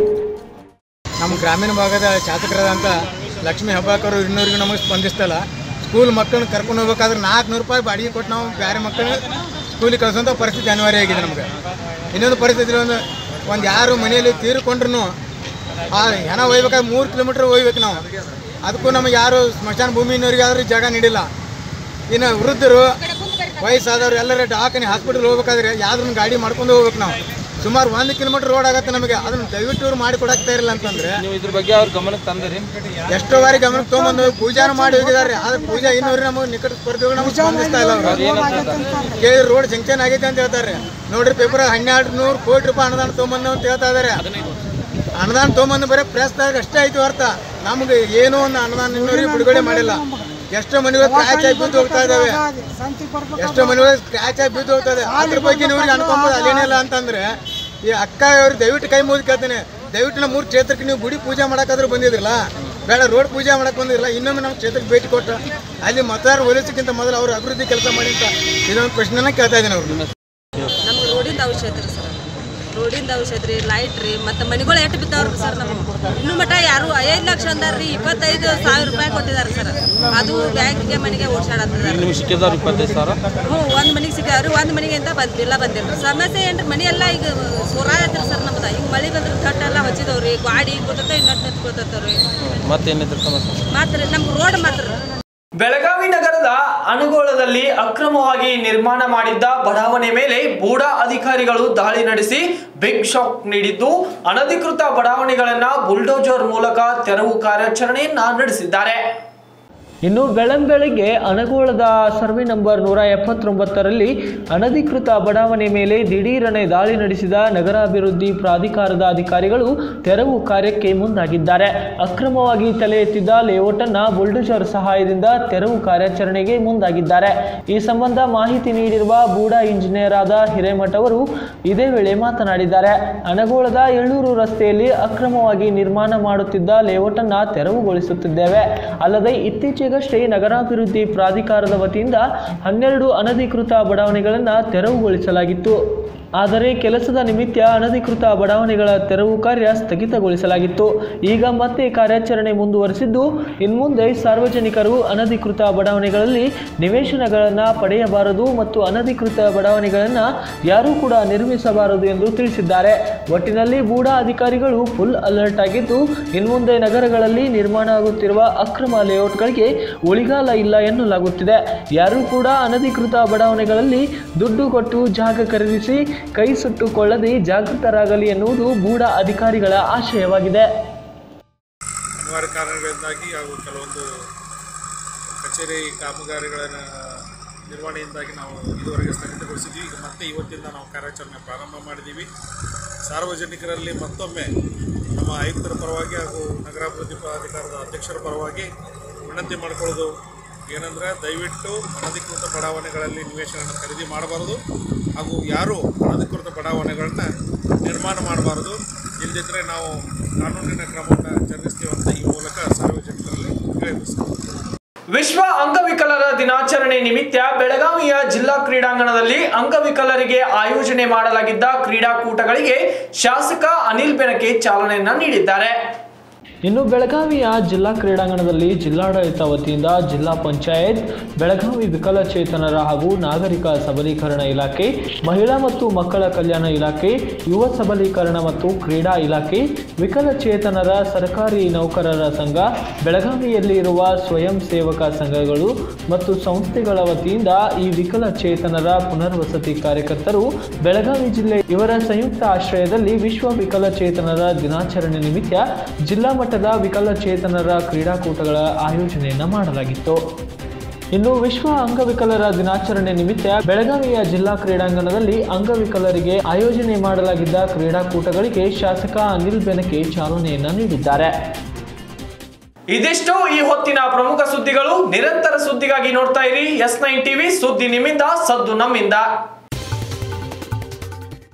ನಮ್ಮ ಗ್ರಾಮೀಣ ಭಾಗದ ಶಾಸಕರಾದಂಥ ಲಕ್ಷ್ಮೀ ಹೆಬ್ಬಾಳ್ಕರ್ ಇನ್ನೂರಿಗೂ ನಮಗೆ ಸ್ಪಂದಿಸ್ತಲ್ಲ ಸ್ಕೂಲ್ ಮಕ್ಕಳನ್ನ ಕರ್ಕೊಂಡು ಹೋಗ್ಬೇಕಾದ್ರೆ ನಾಲ್ಕುನೂರು ರೂಪಾಯಿ ಬಾಡಿಗೆ ಕೊಟ್ಟು ನಾವು ಬೇರೆ ಮಕ್ಕಳನ್ನ ಸ್ಕೂಲಿಗೆ ಕಳಿಸೋಂಥ ಪರಿಸ್ಥಿತಿ ಅನಿವಾರ್ಯ ಆಗಿದೆ ನಮಗೆ ಇನ್ನೊಂದು ಪರಿಸ್ಥಿತಿ ಒಂದು ಒಂದು ಯಾರು ಮನೆಯಲ್ಲಿ ತೀರಿಕೊಂಡ್ರು ಆ ಹೆಣ ಒಯ್ಬೇಕಾದ್ರೆ ಮೂರು ಕಿಲೋಮೀಟ್ರ್ ಒಯ್ಬೇಕು ನಾವು ಅದಕ್ಕೂ ನಮಗೆ ಯಾರು ಸ್ಮಶಾನ ಭೂಮಿನವ್ರಿಗೆ ಆದ್ರೂ ಜಾಗ ನೀಡಿಲ್ಲ ಇನ್ನು ವೃದ್ಧರು ವಯಸ್ಸಾದವರು ಎಲ್ಲರ ಡಾಕನಿ ಹಾಸ್ಪಿಟಲ್ ಹೋಗ್ಬೇಕಾದ್ರೆ ಯಾವ್ದನ್ನ ಗಾಡಿ ಮಾಡ್ಕೊಂಡು ಹೋಗ್ಬೇಕು ನಾವು ಸುಮಾರು ಒಂದು ಕಿಲೋಮೀಟರ್ ರೋಡ್ ಆಗತ್ತೆ ನಮಗೆ ಅದನ್ನ ದಯವಿಟ್ಟು ಇವ್ರು ಮಾಡಿ ಕೊಡಾಕ್ತಾ ಇರಲಿಲ್ಲ ಅಂತಂದ್ರೆ ನೀವು ಇದ್ರ ಬಗ್ಗೆ ಅವ್ರ ಗಮನಕ್ಕೆ ತಂದಿರಿ ಎಷ್ಟೋ ಬಾರಿ ಗಮನಕ್ಕೆ ತೊಗೊಂಬಂದು ಪೂಜಾನು ಮಾಡಿ ಹೋಗಿದ್ದಾರೆ ಆದ್ರೆ ಪೂಜಾ ಇನ್ನೂರು ನಮಗೆ ನಿಕಟ ಸ್ಪರ್ಧಿಗಳು ನಮಗೆ ಸ್ಪಂದಿಸ್ತಾ ಇಲ್ಲ ಅವರು ಕೇಳಿ ರೋಡ್ ಜಂಕ್ಷನ್ ಆಗೈತೆ ಅಂತ ಹೇಳ್ತಾರೆ ನೋಡ್ರಿ ಪೇಪರ್ ಹನ್ನೆರಡು ನೂರು ಕೋಟಿ ರೂಪಾಯಿ ಅನುದಾನ ತೊಗೊಂಬಂದು ಅಂತ ಹೇಳ್ತಾ ಇದಾರೆ ಅನುದಾನ ತೊಗೊಂಬಂದು ಬರೀ ಪ್ರೆಸ್ದಾಗ ಅಷ್ಟೇ ಆಯ್ತು ಅರ್ಥ ನಮ್ಗೆ ಏನೋ ಒಂದು ಅನುದಾನ ಇನ್ನೂರಿಗೆ ಬಿಡುಗಡೆ ಮಾಡಿಲ್ಲ ಎಷ್ಟೋ ಮನೆಗಳು ಕ್ರ್ಯಾಚ್ ಆಗಿ ಬಿದ್ದು ಹೋಗ್ತಾ ಇದಾವೆ ಎಷ್ಟೋ ಮನೆಗಳು ಕ್ರ್ಯಾಚ್ ಆಗಿ ಬಿದ್ದು ಹೋಗ್ತಾ ಇದೆ ಅದ್ರ ಬಗ್ಗೆ ಇವ್ರಿಗೆ ಅನ್ಕೊಂಬೋದು ಅಲ್ಲೇನಿಲ್ಲ ಅಂತಂದ್ರೆ ಈ ಅಕ್ಕ ಅವ್ರು ದಯವಿಟ್ಟು ಕೈ ಮುಗಿದು ಕೇಳ್ತೇನೆ ದಯವಿಟ್ಟು ನಮ್ಮ ಮೂರು ಕ್ಷೇತ್ರಕ್ಕೆ ನೀವು ಗುಡಿ ಪೂಜೆ ಮಾಡಕ್ಕಾದ್ರೂ ಬಂದಿದ್ರಲ್ಲ ಬೇಡ ರೋಡ್ ಪೂಜೆ ಮಾಡಕ್ ಬಂದಿರಲ್ಲ ಇನ್ನೊಮ್ಮೆ ನಮ್ಮ ಕ್ಷೇತ್ರಕ್ಕೆ ಭೇಟಿ ಕೊಟ್ಟು ಅಲ್ಲಿ ಮತದಾರ ಒಲಿಸಕ್ಕಿಂತ ಮೊದಲು ಅವ್ರ ಅಭಿವೃದ್ಧಿ ಕೆಲಸ ಮಾಡಿ ಅಂತ ಇದೊಂದು ಪ್ರಶ್ನೆನ ಕೇಳ್ತಾ ಇದ್ದೀನಿ ಅವ್ರು ನಮ್ಗೆ ರೋಡಿಂದ ಅವಶ್ಯಕ ರೀ ಸರ್ ರೋಡಿಂದ ಅವಶ್ಯಕ ರೀ ಲೈಟ್ ರೀ ಮತ್ತು ಮನೆಗಳು ಎಷ್ಟು ಬಿದ್ದಾವ್ರಿ ಸರ್ ನಮಗೆ ಇನ್ನೂ ಮಟ ಯಾರು ಐದು ಲಕ್ಷ ಅಂದಾರ್ರಿ ಇಪ್ಪತ್ತೈದು ಸಾವಿರ ರೂಪಾಯಿ ಕೊಟ್ಟಿದ್ದಾರೆ ಸರ್ ಅದು ಬ್ಯಾಂಕಿಗೆ ಮನೆಗೆ ಓಡ್ಸಾಡತ್ತಿದ್ದಾರೆ ನಿಮ್ಗೆ ಸಿಕ್ಕಿದವ್ರು ಇಪ್ಪತ್ತೈದು ಸಾವಿರ ಹ್ಞೂ ಒಂದು ಮನೆಗೆ ಸಿಕ್ಕಾವ್ರಿ ಒಂದು ಮನೆಗೆ ಅಂತ ಬಂದ್ ಬಿಲ್ಲ ಬಂದಿಲ್ಲ ಸಮಸ್ಯೆ ಏನ್ರಿ ಮನೆ ಎಲ್ಲ ಈಗ ಸೊರಾಯತ್ರಿ ಸರ್ ನಮ್ದು ಈಗ ಮಳೆ ಬಂದ್ರೆ ಕಟ್ಟೆಲ್ಲ ಎಲ್ಲ ಹಚ್ಚಿದವ್ರಿ ಗಾಡಿ ಕೊಟ್ಟತ್ತ ಇನ್ನೊಟ್ಟು ನಿಂತ್ಕೊತತ್ತವ್ರಿ ಮತ್ತೇನಿದ್ರ ಸಮಸ್ಯೆ ಮಾತ್ರ ನಮ್ಗೆ ರೋಡ್ ಮಾತ್ರ ಬೆಳಗಾವಿ ನಗರದ ಅನುಗೋಳದಲ್ಲಿ ಅಕ್ರಮವಾಗಿ ನಿರ್ಮಾಣ ಮಾಡಿದ್ದ ಬಡಾವಣೆ ಮೇಲೆ ಬೂಡಾ ಅಧಿಕಾರಿಗಳು ದಾಳಿ ನಡೆಸಿ ಬಿಗ್ ಶಾಕ್ ನೀಡಿದ್ದು ಅನಧಿಕೃತ ಬಡಾವಣೆಗಳನ್ನ ಬುಲ್ಡೋಜರ್ ಮೂಲಕ ತೆರವು ಕಾರ್ಯಾಚರಣೆಯನ್ನ ನಡೆಸಿದ್ದಾರೆ ಇನ್ನು ಬೆಳಂಬೆಳಗ್ಗೆ ಅನಗೋಳದ ಸರ್ವೆ ನಂಬರ್ ನೂರ ಎಪ್ಪತ್ತೊಂಬತ್ತರಲ್ಲಿ ಅನಧಿಕೃತ ಬಡಾವಣೆ ಮೇಲೆ ದಿಢೀರನೆ ದಾಳಿ ನಡೆಸಿದ ನಗರಾಭಿವೃದ್ಧಿ ಪ್ರಾಧಿಕಾರದ ಅಧಿಕಾರಿಗಳು ತೆರವು ಕಾರ್ಯಕ್ಕೆ ಮುಂದಾಗಿದ್ದಾರೆ ಅಕ್ರಮವಾಗಿ ತಲೆ ಎತ್ತಿದ್ದ ಲೇಔಟನ್ನು ಬುಲ್ಡೋಜರ್ ಸಹಾಯದಿಂದ ತೆರವು ಕಾರ್ಯಾಚರಣೆಗೆ ಮುಂದಾಗಿದ್ದಾರೆ ಈ ಸಂಬಂಧ ಮಾಹಿತಿ ನೀಡಿರುವ ಬೂಡಾ ಇಂಜಿನಿಯರ್ ಆದ ಹಿರೇಮಠ ಅವರು ಇದೇ ವೇಳೆ ಮಾತನಾಡಿದ್ದಾರೆ ಅನಗೋಳದ ಎಳ್ಳೂರು ರಸ್ತೆಯಲ್ಲಿ ಅಕ್ರಮವಾಗಿ ನಿರ್ಮಾಣ ಮಾಡುತ್ತಿದ್ದ ಲೇಔಟನ್ನು ತೆರವುಗೊಳಿಸುತ್ತಿದ್ದೇವೆ ಅಲ್ಲದೆ ಇತ್ತೀಚೆಗಷ್ಟೇ ನಗರಾಭಿವೃದ್ಧಿ ಪ್ರಾಧಿಕಾರದ ವತಿಯಿಂದ ಹನ್ನೆರಡು ಅನಧಿಕೃತ ಬಡಾವಣೆಗಳನ್ನು ತೆರವುಗೊಳಿಸಲಾಗಿತ್ತು ಆದರೆ ಕೆಲಸದ ನಿಮಿತ್ತ ಅನಧಿಕೃತ ಬಡಾವಣೆಗಳ ತೆರವು ಕಾರ್ಯ ಸ್ಥಗಿತಗೊಳಿಸಲಾಗಿತ್ತು ಈಗ ಮತ್ತೆ ಕಾರ್ಯಾಚರಣೆ ಮುಂದುವರೆಸಿದ್ದು ಇನ್ಮುಂದೆ ಸಾರ್ವಜನಿಕರು ಅನಧಿಕೃತ ಬಡಾವಣೆಗಳಲ್ಲಿ ನಿವೇಶನಗಳನ್ನು ಪಡೆಯಬಾರದು ಮತ್ತು ಅನಧಿಕೃತ ಬಡಾವಣೆಗಳನ್ನು ಯಾರೂ ಕೂಡ ನಿರ್ಮಿಸಬಾರದು ಎಂದು ತಿಳಿಸಿದ್ದಾರೆ ಒಟ್ಟಿನಲ್ಲಿ ಬೂಡಾ ಅಧಿಕಾರಿಗಳು ಫುಲ್ ಅಲರ್ಟ್ ಆಗಿದ್ದು ಇನ್ಮುಂದೆ ನಗರಗಳಲ್ಲಿ ನಿರ್ಮಾಣ ಆಗುತ್ತಿರುವ ಅಕ್ರಮ ಲೇಔಟ್ಗಳಿಗೆ ಉಳಿಗಾಲ ಇಲ್ಲ ಎನ್ನಲಾಗುತ್ತಿದೆ ಯಾರೂ ಕೂಡ ಅನಧಿಕೃತ ಬಡಾವಣೆಗಳಲ್ಲಿ ದುಡ್ಡು ಕೊಟ್ಟು ಜಾಗ ಖರೀದಿಸಿ ಕೈ ಸುಟ್ಟುಕೊಳ್ಳದೆ ಜಾಗೃತರಾಗಲಿ ಎನ್ನುವುದು ಬೂಡಾ ಅಧಿಕಾರಿಗಳ ಆಶಯವಾಗಿದೆ ಅನಿವಾರ್ಯ ಕಾರಣಗಳಿಂದಾಗಿ ಹಾಗೂ ಕೆಲವೊಂದು ಕಚೇರಿ ಕಾಮಗಾರಿಗಳ ನಿರ್ವಹಣೆಯಿಂದಾಗಿ ನಾವು ಇದುವರೆಗೆ ಸ್ಥಗಿತಗೊಳಿಸಿದ್ವಿ ಈಗ ಮತ್ತೆ ಇವತ್ತಿಂದ ನಾವು ಕಾರ್ಯಾಚರಣೆ ಪ್ರಾರಂಭ ಮಾಡಿದ್ದೀವಿ ಸಾರ್ವಜನಿಕರಲ್ಲಿ ಮತ್ತೊಮ್ಮೆ ನಮ್ಮ ಆಯುಕ್ತರ ಪರವಾಗಿ ಹಾಗೂ ನಗರಾಭಿವೃದ್ಧಿ ಪ್ರಾಧಿಕಾರದ ಅಧ್ಯಕ್ಷರ ಪರವಾಗಿ ವಿನಂತಿ ಮಾಡಿಕೊಳ್ಳೋದು ಏನಂದರೆ ದಯವಿಟ್ಟು ಅನಧಿಕೃತ ಬಡಾವಣೆಗಳಲ್ಲಿ ನಿವೇಶನ ಖರೀದಿ ಮಾಡಬಾರದು ಹಾಗೂ ಯಾರೂ ಅನಧಿಕೃತ ಬಡಾವಣೆಗಳನ್ನ ನಿರ್ಮಾಣ ಮಾಡಬಾರದು ಇಲ್ಲದಿದ್ದರೆ ನಾವು ಕಾನೂನಿನ ಕ್ರಮವನ್ನು ಜರುಗಿಸ್ತೀವಿ ಅಂತ ಈ ಮೂಲಕ ಸಾರ್ವಜನಿಕರಲ್ಲಿ ವಿನಂತಿಸ್ತೀವಿ ವಿಶ್ವ ಅಂಗವಿಕಲರ ದಿನಾಚರಣೆ ನಿಮಿತ್ತ ಬೆಳಗಾವಿಯ ಜಿಲ್ಲಾ ಕ್ರೀಡಾಂಗಣದಲ್ಲಿ ಅಂಗವಿಕಲರಿಗೆ ಆಯೋಜನೆ ಮಾಡಲಾಗಿದ್ದ ಕ್ರೀಡಾಕೂಟಗಳಿಗೆ ಶಾಸಕ ಅನಿಲ್ ಬೆನಕೆ ಚಾಲನೆಯನ್ನ ನೀಡಿದ್ದಾರೆ ಇನ್ನು ಬೆಳಗಾವಿಯ ಜಿಲ್ಲಾ ಕ್ರೀಡಾಂಗಣದಲ್ಲಿ ಜಿಲ್ಲಾಡಳಿತ ವತಿಯಿಂದ ಜಿಲ್ಲಾ ಪಂಚಾಯತ್ ಬೆಳಗಾವಿ ವಿಕಲಚೇತನರ ಹಾಗೂ ನಾಗರಿಕ ಸಬಲೀಕರಣ ಇಲಾಖೆ ಮಹಿಳಾ ಮತ್ತು ಮಕ್ಕಳ ಕಲ್ಯಾಣ ಇಲಾಖೆ ಯುವ ಸಬಲೀಕರಣ ಮತ್ತು ಕ್ರೀಡಾ ಇಲಾಖೆ ವಿಕಲಚೇತನರ ಸರ್ಕಾರಿ ನೌಕರರ ಸಂಘ ಬೆಳಗಾವಿಯಲ್ಲಿ ಇರುವ ಸ್ವಯಂ ಸೇವಕ ಸಂಘಗಳು ಮತ್ತು ಸಂಸ್ಥೆಗಳ ವತಿಯಿಂದ ಈ ವಿಕಲಚೇತನರ ಪುನರ್ವಸತಿ ಕಾರ್ಯಕರ್ತರು ಬೆಳಗಾವಿ ಜಿಲ್ಲೆ ಇವರ ಸಂಯುಕ್ತ ಆಶ್ರಯದಲ್ಲಿ ವಿಶ್ವ ವಿಕಲಚೇತನರ ದಿನಾಚರಣೆ ನಿಮಿತ್ತ ಜಿಲ್ಲಾ ಮಟ್ಟದ ವಿಕಲಚೇತನರ ಕ್ರೀಡಾಕೂಟಗಳ ಆಯೋಜನೆಯನ್ನ ಮಾಡಲಾಗಿತ್ತು ಇನ್ನು ವಿಶ್ವ ಅಂಗವಿಕಲರ ದಿನಾಚರಣೆ ನಿಮಿತ್ತ ಬೆಳಗಾವಿಯ ಜಿಲ್ಲಾ ಕ್ರೀಡಾಂಗಣದಲ್ಲಿ ಅಂಗವಿಕಲರಿಗೆ ಆಯೋಜನೆ ಮಾಡಲಾಗಿದ್ದ ಕ್ರೀಡಾಕೂಟಗಳಿಗೆ ಶಾಸಕ ಅನಿಲ್ ಬೆನಕೆ ಚಾಲನೆಯನ್ನ ನೀಡಿದ್ದಾರೆ ಇದಿಷ್ಟು ಈ ಹೊತ್ತಿನ ಪ್ರಮುಖ ಸುದ್ದಿಗಳು ನಿರಂತರ ಸುದ್ದಿಗಾಗಿ ನೋಡ್ತಾ ಇರಿ ಎಸ್ ನೈನ್ ಟಿವಿ ಸುದ್ದಿ ನಿಮ್ಮಿಂದ ಸದ್ದು ನಮ್ಮಿಂದ